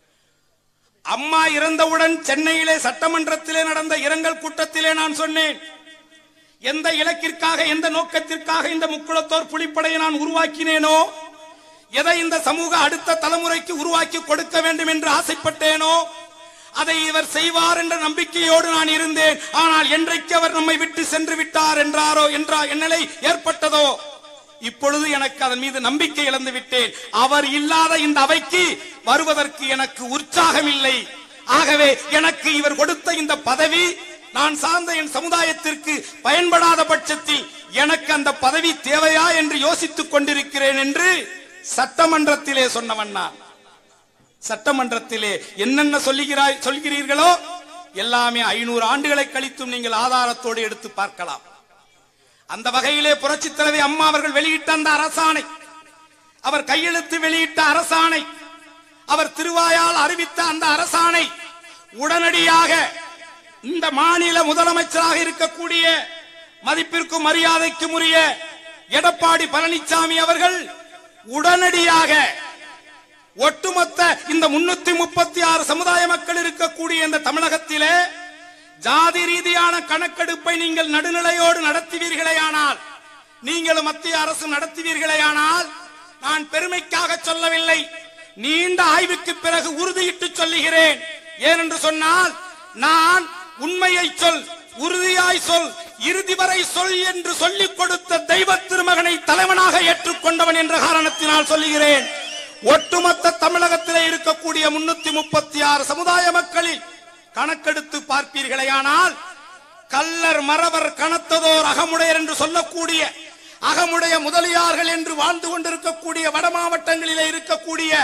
அம்மா இறந்தவுடன் சென்னையிலே சட்டமன்றத்திலே நடந்த இரங்கல் கூட்டத்திலே நான் சொன்னேன் எந்த இலக்கிற்காக எந்த நோக்கத்திற்காக இந்த முக்குளத்தோர் புலிப்படையை நான் உருவாக்கினேனோ எதை இந்த சமூக அடுத்த தலைமுறைக்கு உருவாக்கி கொடுக்க வேண்டும் என்று ஆசைப்பட்டேனோ அதை இவர் செய்வார் என்ற நம்பிக்கையோடு நான் இருந்தேன் ஆனால் என்றைக்கு அவர் நம்மை விட்டு சென்று விட்டார் என்றாரோ என்றா என்னலை ஏற்பட்டதோ இப்பொழுது எனக்கு அதன் மீது நம்பிக்கை இழந்து விட்டேன் அவர் இல்லாத இந்த அவைக்கு வருவதற்கு எனக்கு உற்சாகம் இல்லை ஆகவே எனக்கு இவர் கொடுத்த இந்த பதவி நான் சார்ந்த என் சமுதாயத்திற்கு பயன்படாத பட்சத்தில் எனக்கு அந்த பதவி தேவையா என்று யோசித்துக் கொண்டிருக்கிறேன் என்று சட்டமன்றத்திலே சொன்னவன் நான் சட்டமன்றத்திலே என்னென்ன சொல்லுகிறாய் சொல்கிறீர்களோ எல்லாமே ஐநூறு ஆண்டுகளை கழித்தும் நீங்கள் ஆதாரத்தோடு எடுத்து பார்க்கலாம் அந்த வகையிலே புரட்சித் தலைவி அம்மா அவர்கள் வெளியிட்ட அந்த அரசாணை அவர் கையெழுத்து வெளியிட்ட அரசாணை அவர் திருவாயால் அறிவித்த அந்த அரசாணை உடனடியாக இந்த மாநில முதலமைச்சராக இருக்கக்கூடிய மதிப்பிற்கும் மரியாதைக்கும் உரிய எடப்பாடி பழனிசாமி அவர்கள் உடனடியாக ஒட்டுமொத்த இந்த முன்னூத்தி முப்பத்தி ஆறு சமுதாய மக்கள் இருக்கக்கூடிய இந்த தமிழகத்திலே ஜாதி ரீதியான கணக்கெடுப்பை நீங்கள் நடுநிலையோடு நடத்துவீர்களேயானால் நீங்களும் மத்திய அரசு நடத்துவீர்களேயானால் நான் பெருமைக்காக சொல்லவில்லை நீண்ட ஆய்வுக்கு பிறகு உறுதியிட்டு சொல்லுகிறேன் ஏனென்று சொன்னால் நான் உண்மையை சொல் உறுதியாய் சொல் இறுதி வரை சொல் என்று சொல்லிக் கொடுத்த தெய்வ திருமகனை தலைவனாக ஏற்றுக்கொண்டவன் என்ற காரணத்தினால் சொல்லுகிறேன் ஒட்டுமொத்த தமிழகத்திலே இருக்கக்கூடிய முன்னூத்தி முப்பத்தி ஆறு சமுதாய மக்களில் கணக்கெடுத்து பார்ப்பீர்களேயானால் கல்லர் மறவர் கனத்ததோர் அகமுடையர் என்று சொல்லக்கூடிய அகமுடைய முதலியார்கள் என்று வாழ்ந்து கொண்டிருக்கக்கூடிய வட மாவட்டங்களிலே இருக்கக்கூடிய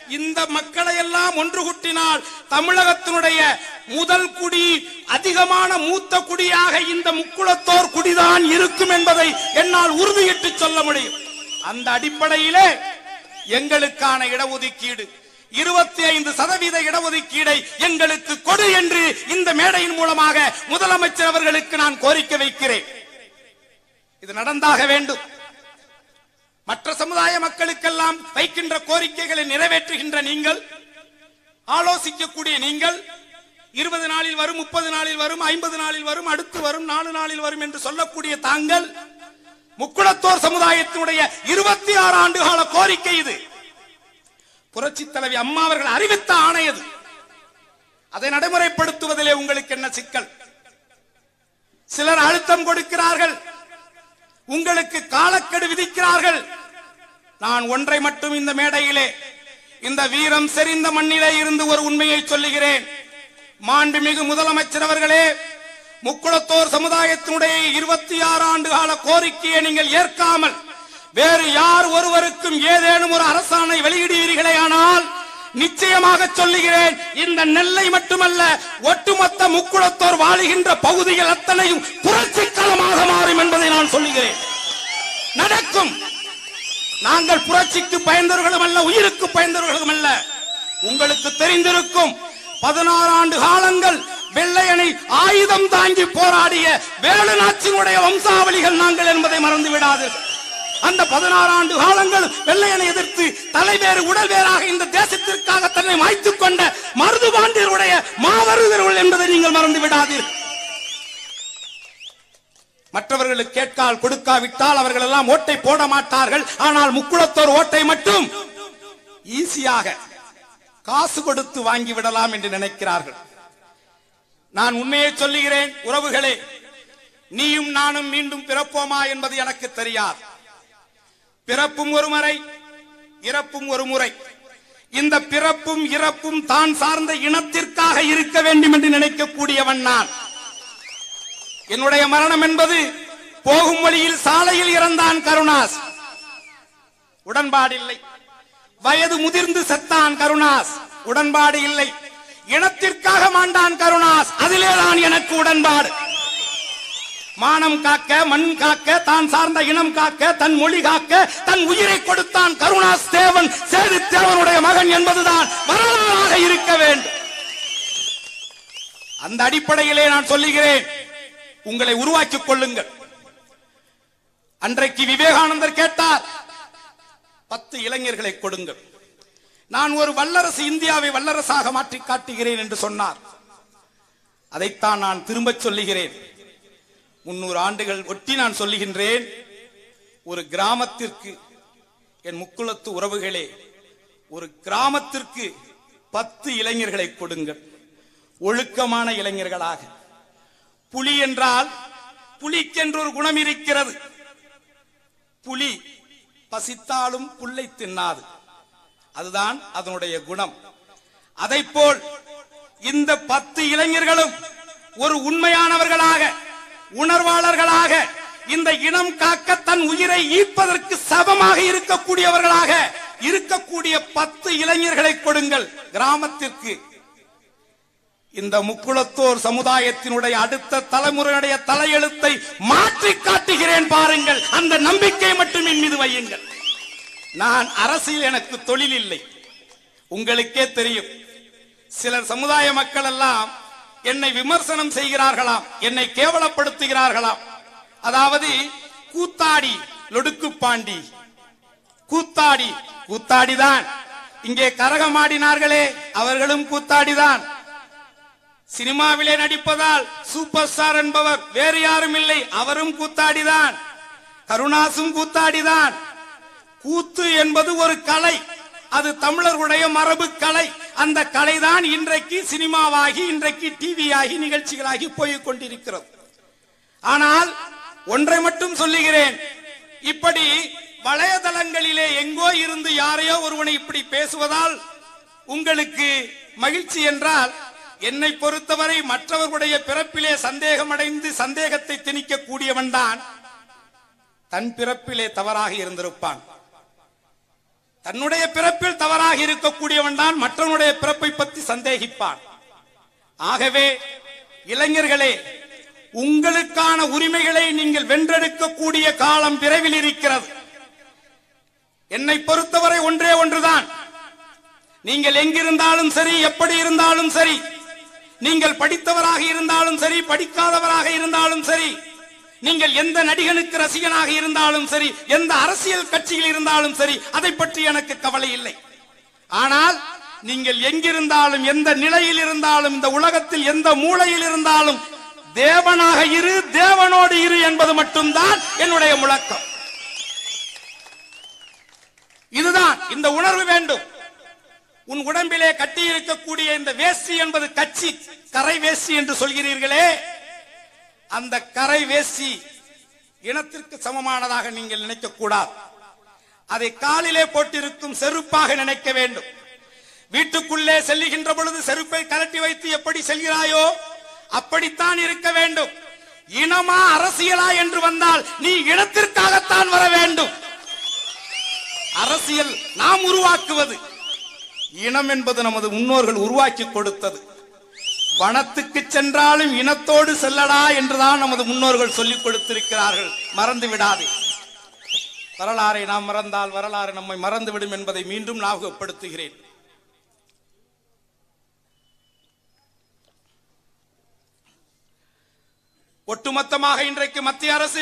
இந்த மக்களை எல்லாம் ஒன்று கூட்டினால் தமிழகத்தினுடைய முதல் குடி அதிகமான மூத்த குடியாக இந்த முக்குளத்தோர் குடிதான் இருக்கும் என்பதை என்னால் உறுதியிட்டு சொல்ல முடியும் அந்த அடிப்படையிலே எங்களுக்கான இடஒதுக்கீடு இருபத்தி ஐந்து சதவீத இடஒதுக்கீடை எங்களுக்கு கொடு என்று இந்த மேடையின் மூலமாக முதலமைச்சர் அவர்களுக்கு நான் கோரிக்கை வைக்கிறேன் இது நடந்தாக வேண்டும் மற்ற சமுதாய மக்களுக்கெல்லாம் வைக்கின்ற கோரிக்கைகளை நிறைவேற்றுகின்ற நீங்கள் ஆலோசிக்கக்கூடிய நீங்கள் இருபது நாளில் வரும் முப்பது நாளில் வரும் ஐம்பது நாளில் வரும் அடுத்து வரும் நாலு நாளில் வரும் என்று சொல்லக்கூடிய தாங்கள் முக்குளத்தோர் சமுதாயத்தினுடைய இருபத்தி ஆறு ஆண்டு கால கோரிக்கை இது புரட்சி தலைவி அம்மா அவர்கள் அறிவித்த ஆணையது அதை நடைமுறைப்படுத்துவதிலே உங்களுக்கு என்ன சிக்கல் சிலர் அழுத்தம் கொடுக்கிறார்கள் உங்களுக்கு காலக்கெடு விதிக்கிறார்கள் நான் ஒன்றை மட்டும் இந்த மேடையிலே இந்த வீரம் செறிந்த மண்ணிலே இருந்து ஒரு உண்மையை சொல்லுகிறேன் மாண்புமிகு முதலமைச்சர் அவர்களே முக்குளத்தோர் சமுதாயத்தினுடைய இருபத்தி ஆறு ஆண்டு கால கோரிக்கையை நீங்கள் ஏற்காமல் வேறு யார் ஒருவருக்கும் ஏதேனும் ஒரு அரசாணை வெளியிடுவீர்களே ஆனால் நிச்சயமாக சொல்லுகிறேன் இந்த நெல்லை மட்டுமல்ல ஒட்டுமொத்த முக்குளத்தோர் வாழுகின்ற பகுதிகள் அத்தனையும் புரட்சிக்களமாக மாறும் என்பதை நான் சொல்லுகிறேன் நடக்கும் நாங்கள் புரட்சிக்கு பயந்தவர்களும் அல்ல உயிருக்கு பயந்தவர்களும் அல்ல உங்களுக்கு தெரிந்திருக்கும் பதினாறு ஆண்டு காலங்கள் வெள்ளையனை ஆயுதம் தாங்கி போராடிய வேலுநாச்சினுடைய வம்சாவளிகள் நாங்கள் என்பதை மறந்து விடாதீர்கள் அந்த பதினாறு ஆண்டு காலங்கள் வெள்ளையனை எதிர்த்து தலைவேறு உடல் வேறாக இந்த தேசத்திற்காக தன்னை மாய்த்துக் கொண்ட மருது பாண்டியருடைய மாவருதர்கள் என்பதை நீங்கள் மறந்து விடாதீர்கள் மற்றவர்களுக்கு கேட்கால் கொடுக்காவிட்டால் அவர்கள் எல்லாம் ஓட்டை போட மாட்டார்கள் ஆனால் முக்குளத்தோர் ஓட்டை மட்டும் ஈஸியாக காசு கொடுத்து வாங்கி விடலாம் என்று நினைக்கிறார்கள் நான் உண்மையை சொல்லுகிறேன் உறவுகளே நீயும் நானும் மீண்டும் பிறப்போமா என்பது எனக்கு தெரியாது பிறப்பும் ஒரு முறை இறப்பும் ஒரு முறை இந்த பிறப்பும் இறப்பும் தான் சார்ந்த இனத்திற்காக இருக்க வேண்டும் என்று நினைக்கக்கூடியவன் நான் என்னுடைய மரணம் என்பது போகும் வழியில் சாலையில் இறந்தான் கருணாஸ் உடன்பாடு இல்லை வயது முதிர்ந்து செத்தான் கருணாஸ் உடன்பாடு இல்லை இனத்திற்காக மாண்டான் கருணாஸ் அதிலேதான் எனக்கு உடன்பாடு மானம் காக்க மண் காக்க தான் சார்ந்த இனம் காக்க தன் மொழி காக்க தன் உயிரை கொடுத்தான் கருணாஸ் தேவன் சேது தேவனுடைய மகன் என்பதுதான் வரலாறாக இருக்க வேண்டும் அந்த அடிப்படையிலே நான் சொல்லுகிறேன் உங்களை உருவாக்கிக் கொள்ளுங்கள் அன்றைக்கு விவேகானந்தர் கேட்டார் பத்து இளைஞர்களை கொடுங்கள் நான் ஒரு வல்லரசு இந்தியாவை வல்லரசாக மாற்றி காட்டுகிறேன் என்று சொன்னார் அதைத்தான் நான் திரும்பச் சொல்லுகிறேன் முன்னூறு ஆண்டுகள் ஒட்டி நான் சொல்லுகின்றேன் ஒரு கிராமத்திற்கு என் முக்குளத்து உறவுகளே ஒரு கிராமத்திற்கு பத்து இளைஞர்களை கொடுங்கள் ஒழுக்கமான இளைஞர்களாக புலி என்றால் புலிக்கென்று ஒரு குணம் இருக்கிறது புலி பசித்தாலும் புல்லை தின்னாது அதுதான் அதனுடைய குணம் அதைப்போல் இந்த பத்து இளைஞர்களும் ஒரு உண்மையானவர்களாக உணர்வாளர்களாக இந்த இனம் காக்க தன் உயிரை ஈர்ப்பதற்கு சமமாக இருக்கக்கூடியவர்களாக இருக்கக்கூடிய பத்து இளைஞர்களை கொடுங்கள் கிராமத்திற்கு இந்த முக்குளத்தோர் சமுதாயத்தினுடைய அடுத்த தலைமுறையுடைய தலையெழுத்தை மாற்றி காட்டுகிறேன் பாருங்கள் அந்த நம்பிக்கை மட்டும் என் மீது வையுங்கள் நான் அரசியல் எனக்கு தொழில் இல்லை உங்களுக்கே தெரியும் சிலர் சமுதாய மக்கள் எல்லாம் என்னை விமர்சனம் செய்கிறார்களாம் என்னை கேவலப்படுத்துகிறார்களாம் அதாவது கூத்தாடி லொடுக்கு பாண்டி கூத்தாடி கூத்தாடிதான் இங்கே கரகமாடினார்களே அவர்களும் கூத்தாடிதான் சினிமாவிலே நடிப்பதால் சூப்பர் ஸ்டார் என்பவர் வேறு யாரும் இல்லை அவரும் கூத்தாடிதான் கருணாசும் கூத்தாடிதான் கூத்து என்பது ஒரு கலை அது தமிழர்களுடைய மரபு கலை அந்த கலைதான் இன்றைக்கு சினிமாவாகி இன்றைக்கு டிவி ஆகி நிகழ்ச்சிகளாகி போய்க் கொண்டிருக்கிறது ஆனால் ஒன்றை மட்டும் சொல்லுகிறேன் இப்படி வலைதளங்களிலே எங்கோ இருந்து யாரையோ ஒருவனை இப்படி பேசுவதால் உங்களுக்கு மகிழ்ச்சி என்றால் என்னை பொறுத்தவரை மற்றவர்களுடைய பிறப்பிலே சந்தேகமடைந்து சந்தேகத்தை திணிக்க கூடியவன் தான் தன் பிறப்பிலே தவறாக இருந்திருப்பான் தன்னுடைய பிறப்பில் தவறாக இருக்கக்கூடியவன் தான் மற்றவனுடைய பிறப்பை பற்றி சந்தேகிப்பான் ஆகவே இளைஞர்களே உங்களுக்கான உரிமைகளை நீங்கள் வென்றெடுக்கக்கூடிய காலம் விரைவில் இருக்கிறது என்னை பொறுத்தவரை ஒன்றே ஒன்றுதான் நீங்கள் எங்கிருந்தாலும் சரி எப்படி இருந்தாலும் சரி நீங்கள் படித்தவராக இருந்தாலும் சரி படிக்காதவராக இருந்தாலும் சரி நீங்கள் எந்த நடிகனுக்கு ரசிகனாக இருந்தாலும் சரி எந்த அரசியல் கட்சியில் இருந்தாலும் சரி அதை பற்றி எனக்கு கவலை இல்லை ஆனால் நீங்கள் எங்கிருந்தாலும் எந்த நிலையில் இருந்தாலும் இந்த உலகத்தில் எந்த மூலையில் இருந்தாலும் தேவனாக இரு தேவனோடு இரு என்பது மட்டும்தான் என்னுடைய முழக்கம் இதுதான் இந்த உணர்வு வேண்டும் உன் உடம்பிலே கட்டி இருக்கக்கூடிய இந்த வேஷ்டி என்பது கட்சி கரை வேஷ்டி என்று சொல்கிறீர்களே அந்த கரை வேஷ்டி இனத்திற்கு சமமானதாக நீங்கள் நினைக்க கூடாது அதை காலிலே போட்டிருக்கும் செருப்பாக நினைக்க வேண்டும் வீட்டுக்குள்ளே செல்லுகின்ற பொழுது செருப்பை கலட்டி வைத்து எப்படி செல்கிறாயோ அப்படித்தான் இருக்க வேண்டும் இனமா அரசியலா என்று வந்தால் நீ இனத்திற்காகத்தான் வர வேண்டும் அரசியல் நாம் உருவாக்குவது இனம் என்பது நமது முன்னோர்கள் உருவாக்கி கொடுத்தது வனத்துக்கு சென்றாலும் இனத்தோடு செல்லடா என்றுதான் நமது முன்னோர்கள் சொல்லிக் கொடுத்திருக்கிறார்கள் மறந்து விடாதே வரலாறை நாம் மறந்தால் வரலாறு நம்மை மறந்துவிடும் என்பதை மீண்டும் ஞாபகப்படுத்துகிறேன் ஒட்டுமொத்தமாக இன்றைக்கு மத்திய அரசு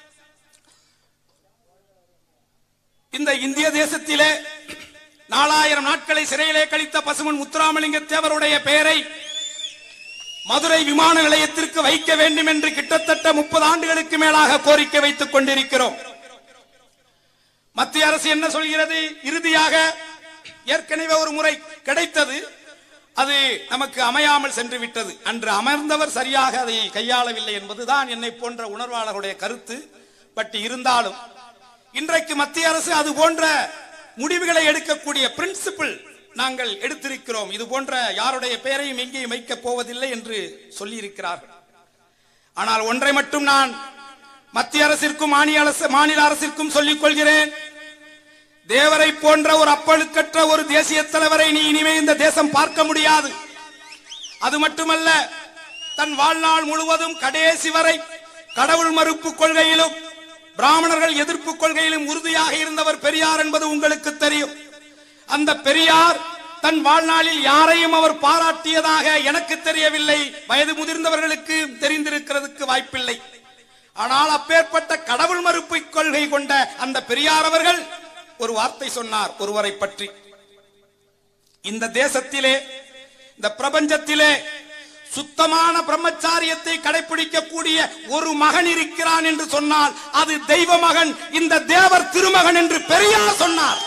இந்த இந்திய தேசத்திலே நாலாயிரம் நாட்களை சிறையிலே கழித்த பசுமன் முத்துராமலிங்க தேவருடைய பெயரை மதுரை விமான நிலையத்திற்கு வைக்க வேண்டும் என்று கிட்டத்தட்ட முப்பது ஆண்டுகளுக்கு மேலாக கோரிக்கை வைத்துக் கொண்டிருக்கிறோம் மத்திய அரசு என்ன சொல்கிறது இறுதியாக ஏற்கனவே ஒரு முறை கிடைத்தது அது நமக்கு அமையாமல் சென்று விட்டது அன்று அமர்ந்தவர் சரியாக அதை கையாளவில்லை என்பதுதான் என்னை போன்ற உணர்வாளர்களுடைய கருத்து பட் இருந்தாலும் இன்றைக்கு மத்திய அரசு அது போன்ற முடிவுகளை எடுக்கக்கூடிய பிரின்சிபிள் நாங்கள் எடுத்திருக்கிறோம் இது போன்ற யாருடைய பெயரையும் எங்கேயும் வைக்கப் போவதில்லை என்று சொல்லியிருக்கிறார்கள் ஆனால் ஒன்றை மட்டும் நான் மத்திய அரசிற்கும் மாநில அரசு மாநில அரசிற்கும் சொல்லிக் கொள்கிறேன் தேவரை போன்ற ஒரு அப்பழுக்கற்ற ஒரு தேசிய தலைவரை நீ இனிமே இந்த தேசம் பார்க்க முடியாது அது மட்டுமல்ல தன் வாழ்நாள் முழுவதும் கடைசி வரை கடவுள் மறுப்பு கொள்கையிலும் பிராமணர்கள் எதிர்ப்பு கொள்கையிலும் உறுதியாக இருந்தவர் பெரியார் என்பது உங்களுக்கு தெரியும் அந்த பெரியார் தன் வாழ்நாளில் யாரையும் அவர் பாராட்டியதாக எனக்கு தெரியவில்லை வயது முதிர்ந்தவர்களுக்கு தெரிந்திருக்கிறதுக்கு வாய்ப்பில்லை ஆனால் அப்பேற்பட்ட கடவுள் மறுப்பு கொள்கை கொண்ட அந்த பெரியார் அவர்கள் ஒரு வார்த்தை சொன்னார் ஒருவரை பற்றி இந்த தேசத்திலே இந்த பிரபஞ்சத்திலே சுத்தமான பிரம்மச்சாரியத்தை கடைபிடிக்கக்கூடிய ஒரு மகன் இருக்கிறான் என்று சொன்னால் அது தெய்வ மகன் இந்த தேவர் திருமகன் என்று பெரியார் சொன்னார்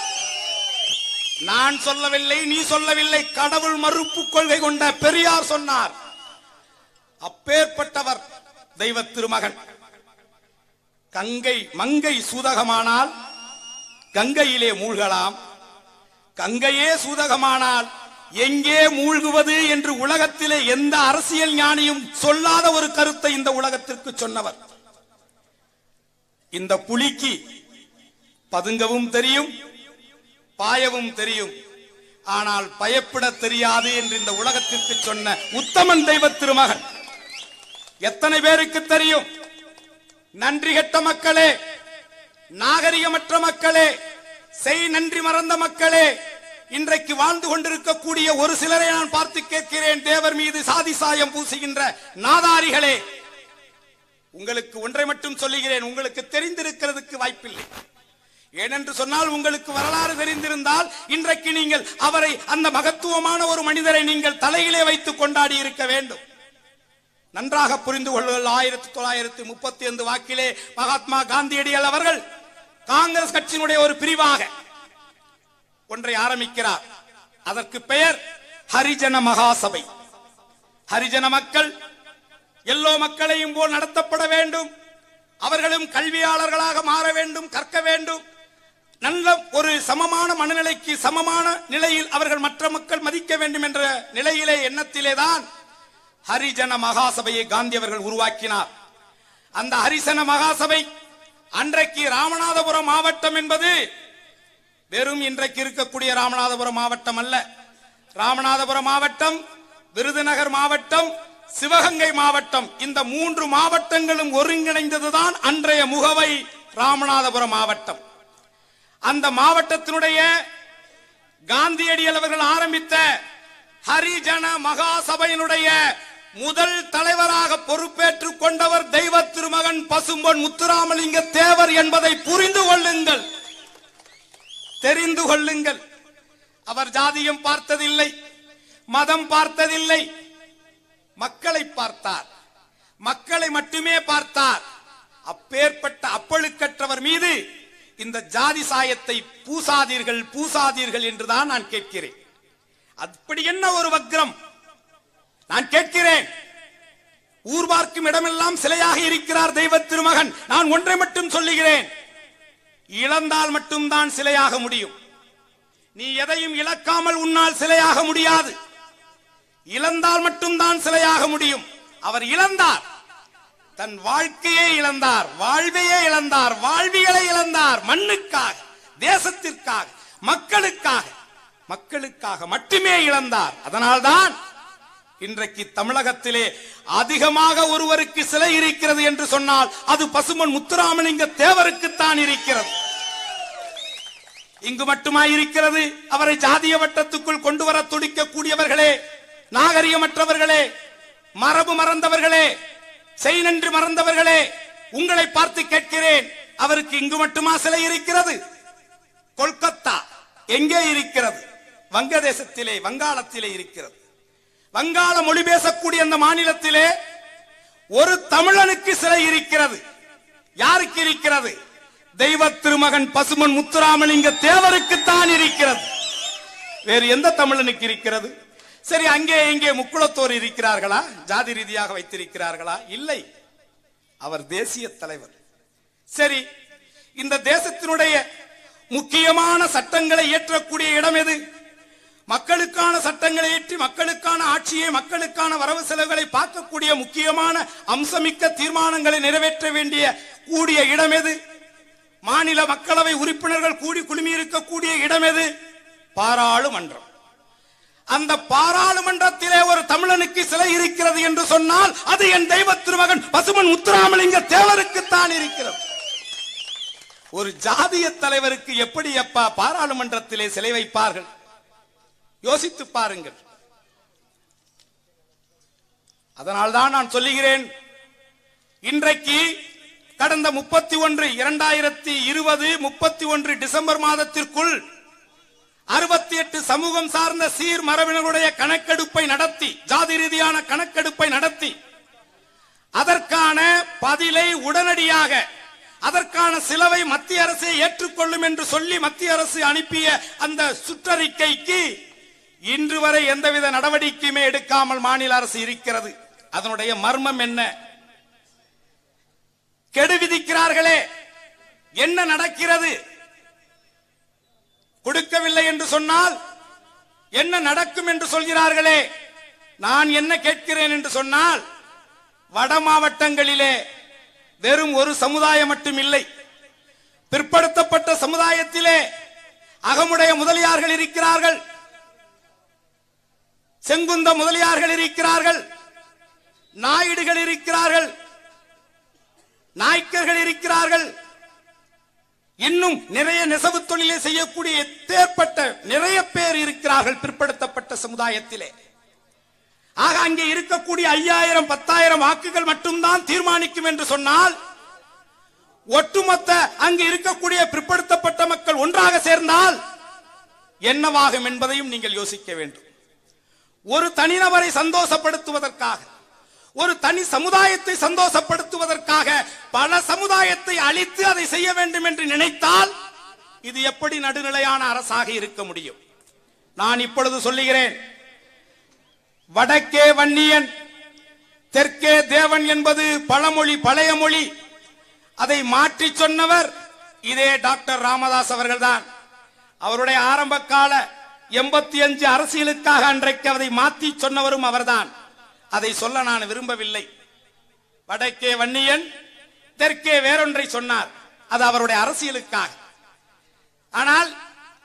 நான் சொல்லவில்லை நீ சொல்லவில்லை கடவுள் மறுப்பு கொள்கை கொண்ட பெரியார் சொன்னார் அப்பேற்பட்டவர் தெய்வ திருமகன் கங்கை மங்கை சூதகமானால் கங்கையிலே மூழ்கலாம் கங்கையே சூதகமானால் எங்கே மூழ்குவது என்று உலகத்திலே எந்த அரசியல் ஞானியும் சொல்லாத ஒரு கருத்தை இந்த உலகத்திற்கு சொன்னவர் இந்த புலிக்கு பதுங்கவும் தெரியும் பாயவும் தெரியும் ஆனால் பயப்பட தெரியாது என்று இந்த உலகத்திற்கு சொன்ன உத்தமன் தெய்வ திருமகன் எத்தனை பேருக்கு தெரியும் நன்றி கெட்ட மக்களே நாகரிகமற்ற மக்களே செய் நன்றி மறந்த மக்களே இன்றைக்கு வாழ்ந்து கொண்டிருக்கக்கூடிய ஒரு சிலரை நான் பார்த்து கேட்கிறேன் தேவர் மீது சாதி சாயம் பூசுகின்ற நாதாரிகளே உங்களுக்கு ஒன்றை மட்டும் சொல்லுகிறேன் உங்களுக்கு தெரிந்திருக்கிறதுக்கு வாய்ப்பில்லை ஏனென்று சொன்னால் உங்களுக்கு வரலாறு தெரிந்திருந்தால் இன்றைக்கு நீங்கள் அவரை அந்த மகத்துவமான ஒரு மனிதரை நீங்கள் தலையிலே வைத்து கொண்டாடி இருக்க வேண்டும் நன்றாக புரிந்து கொள்ளுங்கள் ஆயிரத்தி தொள்ளாயிரத்தி முப்பத்தி ஐந்து வாக்கிலே மகாத்மா காந்தியடிகள் அவர்கள் காங்கிரஸ் கட்சியினுடைய ஒரு பிரிவாக ஒன்றை ஆரம்பிக்கிறார் அதற்கு பெயர் ஹரிஜன மகாசபை ஹரிஜன மக்கள் எல்லோ மக்களையும் போல் நடத்தப்பட வேண்டும் அவர்களும் கல்வியாளர்களாக மாற வேண்டும் கற்க வேண்டும் நல்ல ஒரு சமமான மனநிலைக்கு சமமான நிலையில் அவர்கள் மற்ற மக்கள் மதிக்க வேண்டும் என்ற நிலையிலே எண்ணத்திலேதான் ஹரிஜன மகாசபையை காந்தி அவர்கள் உருவாக்கினார் அந்த ஹரிசன மகாசபை அன்றைக்கு ராமநாதபுரம் மாவட்டம் என்பது வெறும் இன்றைக்கு இருக்கக்கூடிய ராமநாதபுரம் மாவட்டம் அல்ல ராமநாதபுரம் மாவட்டம் விருதுநகர் மாவட்டம் சிவகங்கை மாவட்டம் இந்த மூன்று மாவட்டங்களும் ஒருங்கிணைந்ததுதான் அன்றைய முகவை ராமநாதபுரம் மாவட்டம் அந்த மாவட்டத்தினுடைய காந்தியடிகள் அவர்கள் ஆரம்பித்த ஹரிஜன மகாசபையினுடைய முதல் தலைவராக பொறுப்பேற்றுக் கொண்டவர் தெய்வ திருமகன் பசும்பொன் முத்துராமலிங்க தேவர் என்பதை புரிந்து கொள்ளுங்கள் தெரிந்து கொள்ளுங்கள் அவர் ஜாதியம் பார்த்ததில்லை மதம் பார்த்ததில்லை மக்களை பார்த்தார் மக்களை மட்டுமே பார்த்தார் அப்பேற்பட்ட அப்பழுக்கற்றவர் மீது இந்த ஜாதி சாயத்தை பூசாதீர்கள் பூசாதீர்கள் என்றுதான் நான் கேட்கிறேன் அப்படி என்ன ஒரு வக்ரம் நான் கேட்கிறேன் ஊர் பார்க்கும் இடமெல்லாம் சிலையாக இருக்கிறார் தெய்வ திருமகன் நான் ஒன்றை மட்டும் சொல்லுகிறேன் இழந்தால் மட்டும்தான் சிலையாக முடியும் நீ எதையும் இழக்காமல் உன்னால் சிலையாக முடியாது இழந்தால் மட்டும்தான் சிலையாக முடியும் அவர் இழந்தார் தன் வாழ்க்கையை இழந்தார் வாழ்வையே இழந்தார் வாழ்வியலை இழந்தார் மண்ணுக்காக தேசத்திற்காக மக்களுக்காக மக்களுக்காக மட்டுமே இழந்தார் அதனால்தான் இன்றைக்கு தமிழகத்திலே அதிகமாக ஒருவருக்கு சிலை இருக்கிறது என்று சொன்னால் அது பசுமன் முத்துராமலிங்க தேவருக்குத்தான் இருக்கிறது இங்கு மட்டுமா இருக்கிறது அவரை ஜாதிய வட்டத்துக்குள் கொண்டு வர துடிக்கக்கூடியவர்களே நாகரிகமற்றவர்களே மரபு மறந்தவர்களே செய்நன்று மறந்தவர்களே உங்களை பார்த்து கேட்கிறேன் அவருக்கு இங்கு மட்டுமா சிலை இருக்கிறது கொல்கத்தா எங்கே இருக்கிறது வங்கதேசத்திலே வங்காளத்திலே இருக்கிறது வங்காள மொழி பேசக்கூடிய அந்த மாநிலத்திலே ஒரு தமிழனுக்கு சிலை இருக்கிறது யாருக்கு இருக்கிறது தெய்வ திருமகன் பசுமன் முத்துராமலிங்க தேவருக்குத்தான் இருக்கிறது வேறு எந்த தமிழனுக்கு இருக்கிறது சரி அங்கே இங்கே முக்குளத்தோர் இருக்கிறார்களா ஜாதி ரீதியாக வைத்திருக்கிறார்களா இல்லை அவர் தேசிய தலைவர் சரி இந்த தேசத்தினுடைய முக்கியமான சட்டங்களை இயற்றக்கூடிய இடம் எது மக்களுக்கான சட்டங்களை ஏற்றி மக்களுக்கான ஆட்சியை மக்களுக்கான வரவு செலவுகளை பார்க்கக்கூடிய முக்கியமான அம்சமிக்க தீர்மானங்களை நிறைவேற்ற வேண்டிய கூடிய இடம் எது மாநில மக்களவை உறுப்பினர்கள் கூடி குழுமி இருக்கக்கூடிய இடம் எது பாராளுமன்றம் அந்த பாராளுமன்றத்திலே ஒரு தமிழனுக்கு சிலை இருக்கிறது என்று சொன்னால் அது என் தெய்வ திருமகன் பசுமன் முத்துராமலிங்க தேவருக்குத்தான் இருக்கிறது ஒரு ஜாதிய தலைவருக்கு எப்படி அப்பா பாராளுமன்றத்திலே சிலை வைப்பார்கள் யோசித்து பாருங்கள் அதனால்தான் நான் சொல்லுகிறேன் இன்றைக்கு கடந்த முப்பத்தி ஒன்று இரண்டாயிரத்தி இருபது முப்பத்தி ஒன்று டிசம்பர் மாதத்திற்குள் அறுபத்தி எட்டு சமூகம் சார்ந்த சீர் மரபினருடைய கணக்கெடுப்பை நடத்தி ஜாதி ரீதியான கணக்கெடுப்பை நடத்தி அதற்கான பதிலை உடனடியாக அதற்கான சிலவை மத்திய அரசே ஏற்றுக்கொள்ளும் என்று சொல்லி மத்திய அரசு அனுப்பிய அந்த சுற்றறிக்கைக்கு இன்று வரை எந்தவித நடவடிக்கையுமே எடுக்காமல் மாநில அரசு இருக்கிறது அதனுடைய மர்மம் என்ன கெடு விதிக்கிறார்களே என்ன நடக்கிறது கொடுக்கவில்லை என்று சொன்னால் என்ன நடக்கும் என்று சொல்கிறார்களே நான் என்ன கேட்கிறேன் என்று சொன்னால் வட மாவட்டங்களிலே வெறும் ஒரு சமுதாயம் மட்டும் இல்லை பிற்படுத்தப்பட்ட சமுதாயத்திலே அகமுடைய முதலியார்கள் இருக்கிறார்கள் செங்குந்த முதலியார்கள் இருக்கிறார்கள் நாயுடுகள் இருக்கிறார்கள் நாய்க்கர்கள் இருக்கிறார்கள் இன்னும் நிறைய நெசவு தொழிலை செய்யக்கூடிய எப்பேற்பட்ட நிறைய பேர் இருக்கிறார்கள் பிற்படுத்தப்பட்ட சமுதாயத்திலே ஆக அங்கே இருக்கக்கூடிய ஐயாயிரம் பத்தாயிரம் வாக்குகள் மட்டும்தான் தீர்மானிக்கும் என்று சொன்னால் ஒட்டுமொத்த அங்கு இருக்கக்கூடிய பிற்படுத்தப்பட்ட மக்கள் ஒன்றாக சேர்ந்தால் என்னவாகும் என்பதையும் நீங்கள் யோசிக்க வேண்டும் ஒரு தனிநபரை சந்தோஷப்படுத்துவதற்காக ஒரு தனி சமுதாயத்தை சந்தோஷப்படுத்துவதற்காக பல சமுதாயத்தை அழித்து அதை செய்ய வேண்டும் என்று நினைத்தால் இது எப்படி நடுநிலையான அரசாக இருக்க முடியும் நான் இப்பொழுது சொல்லுகிறேன் வடக்கே வன்னியன் தெற்கே தேவன் என்பது பழமொழி பழைய மொழி அதை மாற்றி சொன்னவர் இதே டாக்டர் ராமதாஸ் அவர்கள்தான் அவருடைய ஆரம்ப கால எண்பத்தி அஞ்சு அரசியலுக்காக அன்றைக்கு அதை மாற்றி சொன்னவரும் அவர்தான் அதை சொல்ல நான் விரும்பவில்லை வடக்கே வன்னியன் தெற்கே வேறொன்றை சொன்னார் அது அவருடைய அரசியலுக்காக ஆனால்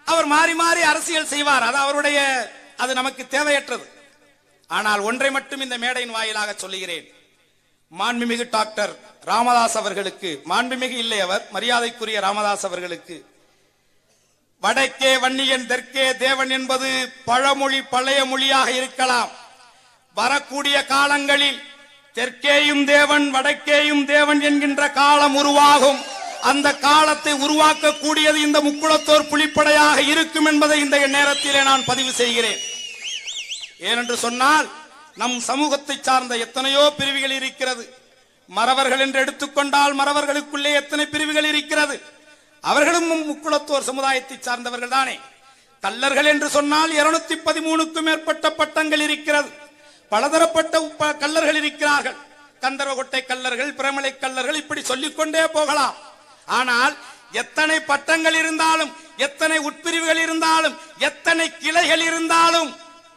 அவர் மாறி மாறி அரசியல் செய்வார் அது அவருடைய அது நமக்கு தேவையற்றது ஆனால் ஒன்றை மட்டும் இந்த மேடையின் வாயிலாக சொல்லுகிறேன் மாண்புமிகு டாக்டர் ராமதாஸ் அவர்களுக்கு மாண்புமிகு இல்லை அவர் மரியாதைக்குரிய ராமதாஸ் அவர்களுக்கு வடக்கே வன்னியன் தெற்கே தேவன் என்பது பழமொழி பழைய மொழியாக இருக்கலாம் வரக்கூடிய காலங்களில் தெற்கேயும் தேவன் வடக்கேயும் தேவன் என்கின்ற காலம் உருவாகும் அந்த காலத்தை உருவாக்கக்கூடியது இந்த முக்குளத்தோர் புலிப்படையாக இருக்கும் என்பதை இந்த நேரத்திலே நான் பதிவு செய்கிறேன் ஏனென்று சொன்னால் நம் சமூகத்தை சார்ந்த எத்தனையோ பிரிவுகள் இருக்கிறது மறவர்கள் என்று எடுத்துக்கொண்டால் மறவர்களுக்குள்ளே எத்தனை பிரிவுகள் இருக்கிறது அவர்களும் முக்குளத்தோர் சமுதாயத்தை சார்ந்தவர்கள் தானே கல்லர்கள் என்று சொன்னால் இருநூத்தி பதிமூணுக்கும் மேற்பட்ட பட்டங்கள் இருக்கிறது பலதரப்பட்ட உப்ப- கல்லர்கள் இருக்கிறார்கள் கந்தரவகொட்டை கல்லர்கள் பிரமலை கல்லர்கள் இப்படி சொல்லிக்கொண்டே போகலாம் ஆனால் எத்தனை பட்டங்கள் இருந்தாலும் எத்தனை உட்பிரிவுகள் இருந்தாலும் எத்தனை கிளைகள் இருந்தாலும்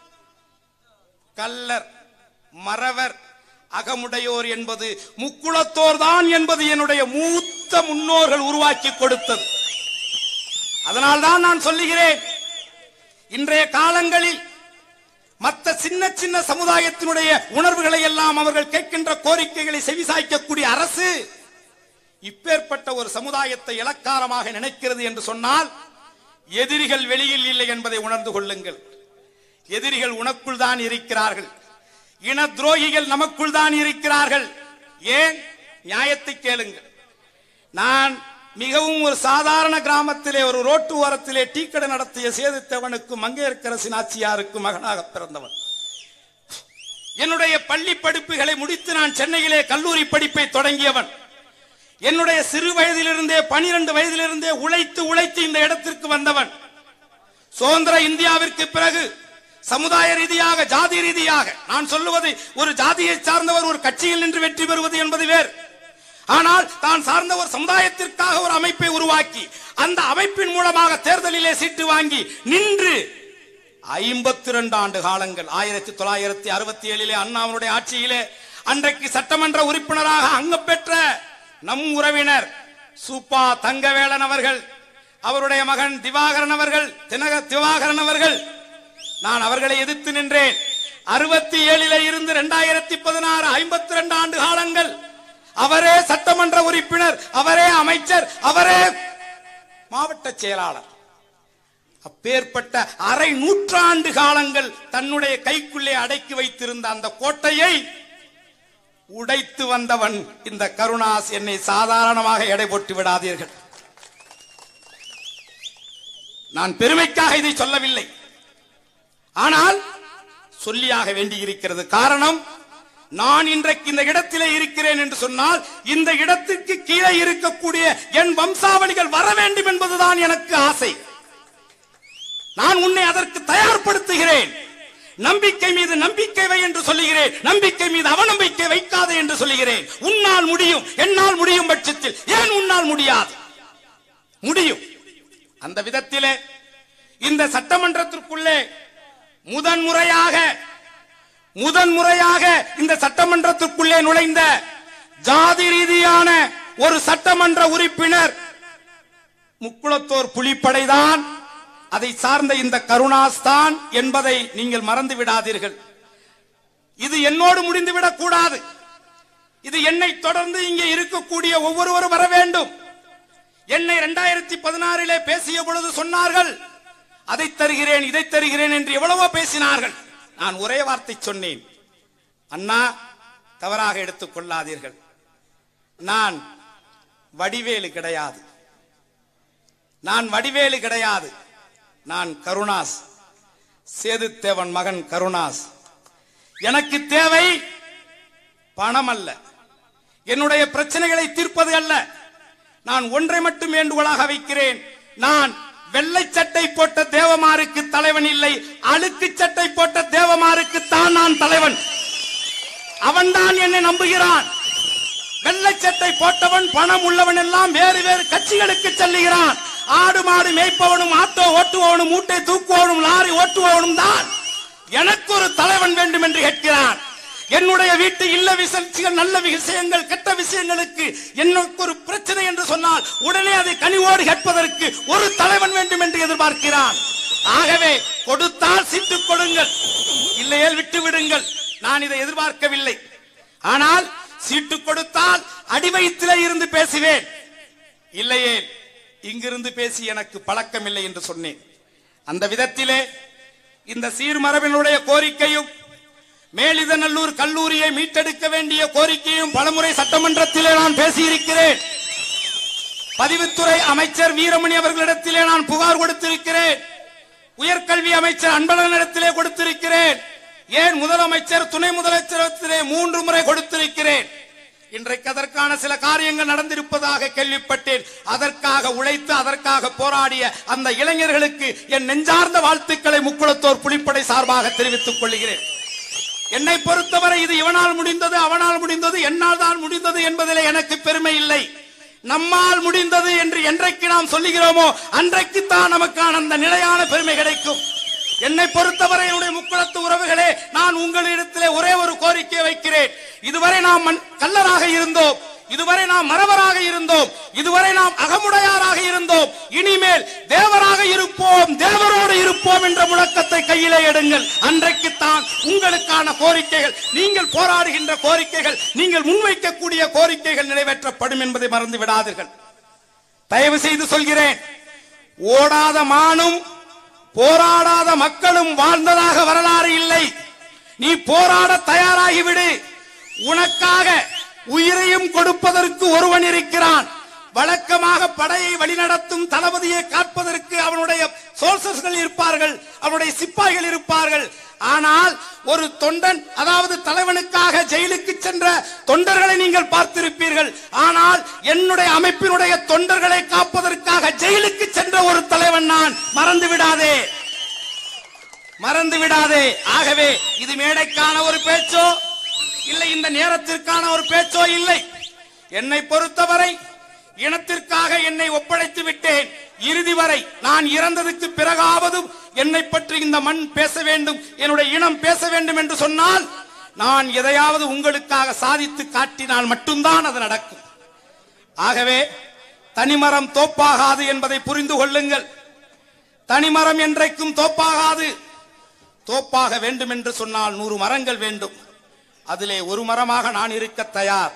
கல்லர் மறவர் அகமுடையோர் என்பது முக்குளத்தோர் தான் என்பது என்னுடைய மூத்த முன்னோர்கள் உருவாக்கி கொடுத்தது அதனால்தான் நான் சொல்லுகிறேன் இன்றைய காலங்களில் மற்ற சின்ன சின்ன சமுதாயத்தினுடைய உணர்வுகளை எல்லாம் அவர்கள் கேட்கின்ற கோரிக்கைகளை செவிசாய்க்கக்கூடிய அரசு இப்பேற்பட்ட ஒரு சமுதாயத்தை இலக்காரமாக நினைக்கிறது என்று சொன்னால் எதிரிகள் வெளியில் இல்லை என்பதை உணர்ந்து கொள்ளுங்கள் எதிரிகள் உனக்குள் தான் இருக்கிறார்கள் இன துரோகிகள் நமக்குள் தான் இருக்கிறார்கள் ஏன் நியாயத்தை கேளுங்கள் நான் மிகவும் ஒரு சாதாரண கிராமத்திலே ஒரு ரோட்டு ஓரத்திலே டீ கடை நடத்திய சேதுத்தவனுக்கும் மங்கையர்க்கரசின் ஆட்சியாருக்கும் மகனாக பிறந்தவன் என்னுடைய பள்ளி படிப்புகளை முடித்து நான் சென்னையிலே கல்லூரி படிப்பை தொடங்கியவன் என்னுடைய சிறு வயதிலிருந்தே பனிரெண்டு வயதிலிருந்தே உழைத்து உழைத்து இந்த இடத்திற்கு வந்தவன் சுதந்திர இந்தியாவிற்கு பிறகு சமுதாய ரீதியாக ஜாதி ரீதியாக நான் சொல்லுவது ஒரு ஜாதியை சார்ந்தவர் ஒரு கட்சியில் நின்று வெற்றி பெறுவது என்பது வேறு ஆனால் தான் சார்ந்த ஒரு சமுதாயத்திற்காக ஒரு அமைப்பை உருவாக்கி அந்த அமைப்பின் மூலமாக தேர்தலிலே சீட்டு வாங்கி நின்று ஐம்பத்தி இரண்டு ஆண்டு காலங்கள் ஆயிரத்தி தொள்ளாயிரத்தி அறுபத்தி ஏழிலே அண்ணாவுடைய ஆட்சியிலே அன்றைக்கு சட்டமன்ற உறுப்பினராக அங்கு பெற்ற நம் உறவினர் சூப்பா தங்கவேலன் அவர்கள் அவருடைய மகன் திவாகரன் அவர்கள் தினக திவாகரன் அவர்கள் நான் அவர்களை எதிர்த்து நின்றேன் அறுபத்தி ஏழில இருந்து இரண்டாயிரத்தி பதினாறு ஐம்பத்தி ரெண்டு ஆண்டு காலங்கள் அவரே சட்டமன்ற உறுப்பினர் அவரே அமைச்சர் அவரே மாவட்ட செயலாளர் அப்பேற்பட்ட அரை நூற்றாண்டு காலங்கள் தன்னுடைய கைக்குள்ளே அடக்கி வைத்திருந்த அந்த கோட்டையை உடைத்து வந்தவன் இந்த கருணாஸ் என்னை சாதாரணமாக எடை போட்டு விடாதீர்கள் நான் பெருமைக்காக இதை சொல்லவில்லை ஆனால் சொல்லியாக வேண்டியிருக்கிறது காரணம் நான் இன்றைக்கு இந்த இடத்திலே இருக்கிறேன் என்று சொன்னால் இந்த இடத்திற்கு கீழே இருக்கக்கூடிய என் வம்சாவளிகள் வர வேண்டும் என்பதுதான் எனக்கு ஆசை நான் உன்னை அதற்கு தயார்படுத்துகிறேன் நம்பிக்கை மீது நம்பிக்கை வை என்று சொல்லுகிறேன் நம்பிக்கை மீது அவநம்பிக்கை வைக்காதே என்று சொல்லுகிறேன் உன்னால் முடியும் என்னால் முடியும் பட்சத்தில் ஏன் உன்னால் முடியாது முடியும் அந்த விதத்திலே இந்த சட்டமன்றத்திற்குள்ளே முதன்முறையாக முதன்முறையாக இந்த சட்டமன்றத்திற்குள்ளே நுழைந்த ஜாதி ரீதியான ஒரு சட்டமன்ற உறுப்பினர் முக்குளத்தோர் புலிப்படைதான் அதை சார்ந்த இந்த கருணாஸ் தான் என்பதை நீங்கள் மறந்து விடாதீர்கள் இது என்னோடு முடிந்துவிடக் கூடாது இது என்னை தொடர்ந்து இங்கே இருக்கக்கூடிய ஒவ்வொருவரும் வர வேண்டும் என்னை இரண்டாயிரத்தி பதினாறிலே பேசிய பொழுது சொன்னார்கள் அதை தருகிறேன் இதை தருகிறேன் என்று எவ்வளவோ பேசினார்கள் நான் ஒரே வார்த்தை சொன்னேன் அண்ணா தவறாக எடுத்துக் கொள்ளாதீர்கள் நான் வடிவேலு கிடையாது நான் வடிவேலு கிடையாது நான் கருணாஸ் சேதுத்தேவன் மகன் கருணாஸ் எனக்கு தேவை பணம் அல்ல என்னுடைய பிரச்சனைகளை தீர்ப்பது அல்ல நான் ஒன்றை மட்டும் வேண்டுகோளாக வைக்கிறேன் நான் வெள்ளை சட்டை போட்ட தேவமாருக்கு தலைவன் இல்லை அழுக்கு சட்டை போட்ட தேவமாருக்கு தான் நான் தலைவன் அவன்தான் என்னை நம்புகிறான் வெள்ளை சட்டை போட்டவன் பணம் உள்ளவன் எல்லாம் வேறு வேறு கட்சிகளுக்கு செல்லுகிறான் ஆடு மாடு மேய்ப்பவனும் ஆட்டோ ஓட்டுபவனும் மூட்டை தூக்குவவனும் லாரி ஓட்டுபவனும் தான் எனக்கு ஒரு தலைவன் வேண்டும் என்று கேட்கிறான் என்னுடைய வீட்டு இல்ல விசர்ச்சிகள் நல்ல விஷயங்கள் கெட்ட விஷயங்களுக்கு எனக்கு ஒரு பிரச்சனை என்று சொன்னால் உடனே அதை கனிவோடு கேட்பதற்கு ஒரு தலைவன் வேண்டும் என்று எதிர்பார்க்கிறான் ஆகவே கொடுத்தால் சீட்டு கொடுங்கள் இல்லையேல் விட்டு விடுங்கள் நான் இதை எதிர்பார்க்கவில்லை ஆனால் சீட்டு கொடுத்தால் அடிவயிற்றிலே இருந்து பேசுவேன் இல்லையே இங்கிருந்து பேசி எனக்கு பழக்கம் இல்லை என்று சொன்னேன் அந்த விதத்திலே இந்த சீர்மரபினுடைய கோரிக்கையும் மேலிதநல்லூர் கல்லூரியை மீட்டெடுக்க வேண்டிய கோரிக்கையும் பலமுறை சட்டமன்றத்திலே நான் பேசியிருக்கிறேன் பதிவுத்துறை அமைச்சர் வீரமணி அவர்களிடத்திலே நான் புகார் கொடுத்திருக்கிறேன் உயர்கல்வி அமைச்சர் அன்பழகனிடத்திலே கொடுத்திருக்கிறேன் ஏன் முதலமைச்சர் துணை முதலமைச்சரிடத்திலே மூன்று முறை கொடுத்திருக்கிறேன் இன்றைக்கு அதற்கான சில காரியங்கள் நடந்திருப்பதாக கேள்விப்பட்டேன் அதற்காக உழைத்து அதற்காக போராடிய அந்த இளைஞர்களுக்கு என் நெஞ்சார்ந்த வாழ்த்துக்களை முக்குளத்தோர் புலிப்படை சார்பாக தெரிவித்துக் கொள்கிறேன் என்னை பொறுத்தவரை இது இவனால் முடிந்தது அவனால் முடிந்தது என்னால் தான் முடிந்தது என்பதிலே எனக்கு பெருமை இல்லை நம்மால் முடிந்தது என்று என்றைக்கு நாம் சொல்லுகிறோமோ அன்றைக்குத்தான் நமக்கான அந்த நிலையான பெருமை கிடைக்கும் என்னை பொறுத்தவரை என்னுடைய முக்குளத்து உறவுகளே நான் உங்களிடத்திலே ஒரே ஒரு கோரிக்கை வைக்கிறேன் இதுவரை நாம் மண் கல்லராக இருந்தோம் இதுவரை நாம் மறவராக இருந்தோம் இதுவரை நாம் அகமுடையாராக இருந்தோம் இனிமேல் தேவராக இருப்போம் தேவரோடு இருப்போம் என்ற முழக்கத்தை கையிலே எடுங்கள் அன்றைக்குத்தான் உங்களுக்கான கோரிக்கைகள் நீங்கள் போராடுகின்ற கோரிக்கைகள் நீங்கள் முன்வைக்கக்கூடிய கோரிக்கைகள் நிறைவேற்றப்படும் என்பதை மறந்து விடாதீர்கள் தயவு செய்து சொல்கிறேன் ஓடாத மானும் போராடாத மக்களும் வாழ்ந்ததாக வரலாறு இல்லை நீ போராட தயாராகிவிடு உனக்காக உயிரையும் கொடுப்பதற்கு ஒருவன் இருக்கிறான் வழக்கமாக படையை வழிநடத்தும் தளபதியை காப்பதற்கு அவனுடைய சோல்சர்ஸ்கள் இருப்பார்கள் அவனுடைய சிப்பாய்கள் இருப்பார்கள் ஆனால் ஒரு தொண்டன் அதாவது தலைவனுக்காக ஜெயிலுக்கு சென்ற தொண்டர்களை நீங்கள் பார்த்திருப்பீர்கள் ஆனால் என்னுடைய அமைப்பினுடைய தொண்டர்களை காப்பதற்காக ஜெயிலுக்கு சென்ற ஒரு தலைவன் நான் மறந்து விடாதே மறந்து விடாதே ஆகவே இது மேடைக்கான ஒரு பேச்சோ இல்லை இந்த நேரத்திற்கான ஒரு பேச்சோ இல்லை என்னை பொறுத்தவரை இனத்திற்காக என்னை ஒப்படைத்து விட்டேன் இறுதி வரை நான் இறந்ததுக்கு பிறகாவதும் என்னை பற்றி இந்த மண் பேச வேண்டும் என்னுடைய இனம் பேச வேண்டும் என்று சொன்னால் நான் எதையாவது உங்களுக்காக சாதித்து காட்டினால் மட்டும்தான் அது நடக்கும் ஆகவே தனிமரம் தோப்பாகாது என்பதை புரிந்து கொள்ளுங்கள் தனிமரம் என்றைக்கும் தோப்பாகாது தோப்பாக வேண்டும் என்று சொன்னால் நூறு மரங்கள் வேண்டும் அதிலே ஒரு மரமாக நான் இருக்க தயார்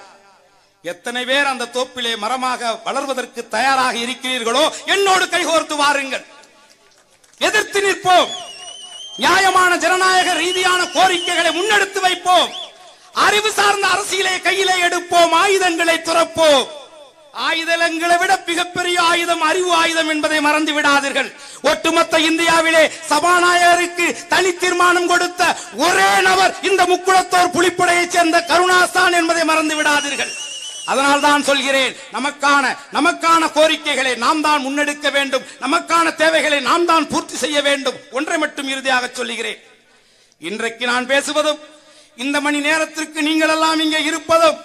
எத்தனை பேர் அந்த தோப்பிலே மரமாக வளர்வதற்கு தயாராக இருக்கிறீர்களோ என்னோடு கைகோர்த்து வாருங்கள் எதிர்த்து நிற்போம் நியாயமான ஜனநாயக ரீதியான கோரிக்கைகளை முன்னெடுத்து வைப்போம் அறிவு சார்ந்த அரசியலை கையிலே எடுப்போம் ஆயுதங்களை துறப்போம் ஆயுதங்களை விட மிகப்பெரிய ஆயுதம் அறிவு ஆயுதம் என்பதை மறந்து விடாதீர்கள் ஒட்டுமொத்த இந்தியாவிலே சபாநாயகருக்கு தனி தீர்மானம் கொடுத்த ஒரே நபர் இந்த முக்குளத்தோர் புலிப்படையைச் சேர்ந்த கருணாஸ்தான் என்பதை மறந்து விடாதீர்கள் அதனால் தான் சொல்கிறேன் நமக்கான நமக்கான கோரிக்கைகளை நாம் தான் முன்னெடுக்க வேண்டும் நமக்கான தேவைகளை நாம் தான் பூர்த்தி செய்ய வேண்டும் ஒன்றை மட்டும் இறுதியாக சொல்லுகிறேன் இன்றைக்கு நான் பேசுவதும் இந்த மணி நேரத்திற்கு நீங்கள் எல்லாம் இங்கே இருப்பதும்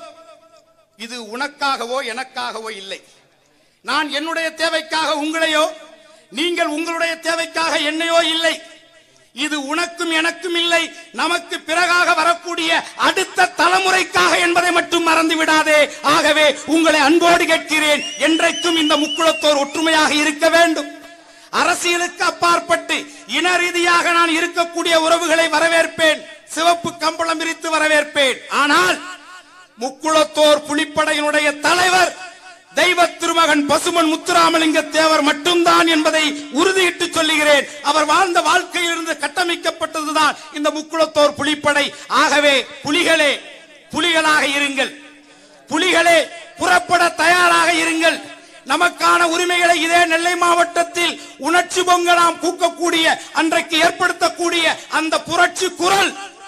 இது உனக்காகவோ எனக்காகவோ இல்லை நான் என்னுடைய தேவைக்காக உங்களையோ நீங்கள் உங்களுடைய தேவைக்காக என்னையோ இல்லை இது உனக்கும் எனக்கும் இல்லை நமக்கு பிறகாக வரக்கூடிய அடுத்த தலைமுறைக்காக என்பதை மட்டும் மறந்து விடாதே ஆகவே உங்களை அன்போடு கேட்கிறேன் என்றைக்கும் இந்த முக்குளத்தோர் ஒற்றுமையாக இருக்க வேண்டும் அரசியலுக்கு அப்பாற்பட்டு இன ரீதியாக நான் இருக்கக்கூடிய உறவுகளை வரவேற்பேன் சிவப்பு கம்பளம் விரித்து வரவேற்பேன் ஆனால் முக்குளத்தோர் புலிப்படையினுடைய தலைவர் தெய்வ திருமகன் பசுமன் முத்துராமலிங்க தேவர் மட்டும்தான் என்பதை உறுதியிட்டு சொல்லுகிறேன் அவர் வாழ்ந்த வாழ்க்கையிலிருந்து கட்டமைக்கப்பட்டதுதான் இந்த முக்குளத்தோர் புலிப்படை ஆகவே புலிகளே புலிகளாக இருங்கள் புலிகளே புறப்பட தயாராக இருங்கள் நமக்கான உரிமைகளை இதே நெல்லை மாவட்டத்தில் உணர்ச்சி பொங்க நாம் கூக்கக்கூடிய அன்றைக்கு ஏற்படுத்தக்கூடிய அந்த புரட்சி குரல்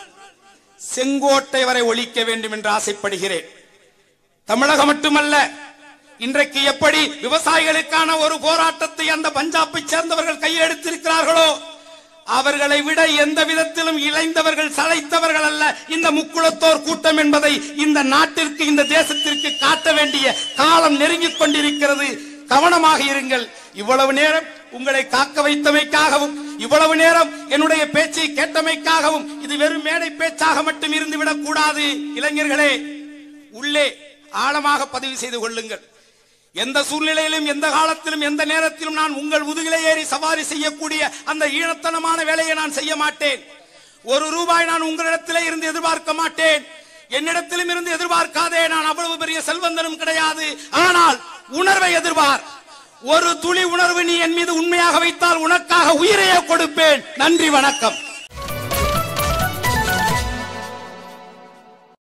செங்கோட்டை வரை ஒழிக்க வேண்டும் என்று ஆசைப்படுகிறேன் தமிழகம் மட்டுமல்ல இன்றைக்கு எப்படி விவசாயிகளுக்கான ஒரு போராட்டத்தை அந்த பஞ்சாபை சேர்ந்தவர்கள் கையெடுத்திருக்கிறார்களோ அவர்களை விட எந்த விதத்திலும் இளைந்தவர்கள் சளைத்தவர்கள் அல்ல இந்த முக்குளத்தோர் கூட்டம் என்பதை இந்த நாட்டிற்கு இந்த தேசத்திற்கு காட்ட வேண்டிய காலம் நெருங்கிக் கொண்டிருக்கிறது கவனமாக இருங்கள் இவ்வளவு நேரம் உங்களை காக்க வைத்தமைக்காகவும் இவ்வளவு நேரம் என்னுடைய பேச்சை கேட்டமைக்காகவும் இது வெறும் மேடை பேச்சாக மட்டும் இருந்து விடக்கூடாது இளைஞர்களே உள்ளே ஆழமாக பதிவு செய்து கொள்ளுங்கள் எந்த சூழ்நிலையிலும் எந்த காலத்திலும் எந்த நேரத்திலும் நான் உங்கள் முதுகிலே ஏறி சவாரி செய்யக்கூடிய அந்த ஈனத்தனமான வேலையை நான் செய்ய மாட்டேன் ஒரு ரூபாய் நான் உங்களிடத்திலே இருந்து எதிர்பார்க்க மாட்டேன் என்னிடத்திலும் இருந்து எதிர்பார்க்காதே நான் அவ்வளவு பெரிய செல்வந்தனும் கிடையாது ஆனால் உணர்வை எதிர்பார் ஒரு துளி உணர்வு நீ என் மீது உண்மையாக வைத்தால் உனக்காக உயிரையே கொடுப்பேன் நன்றி வணக்கம்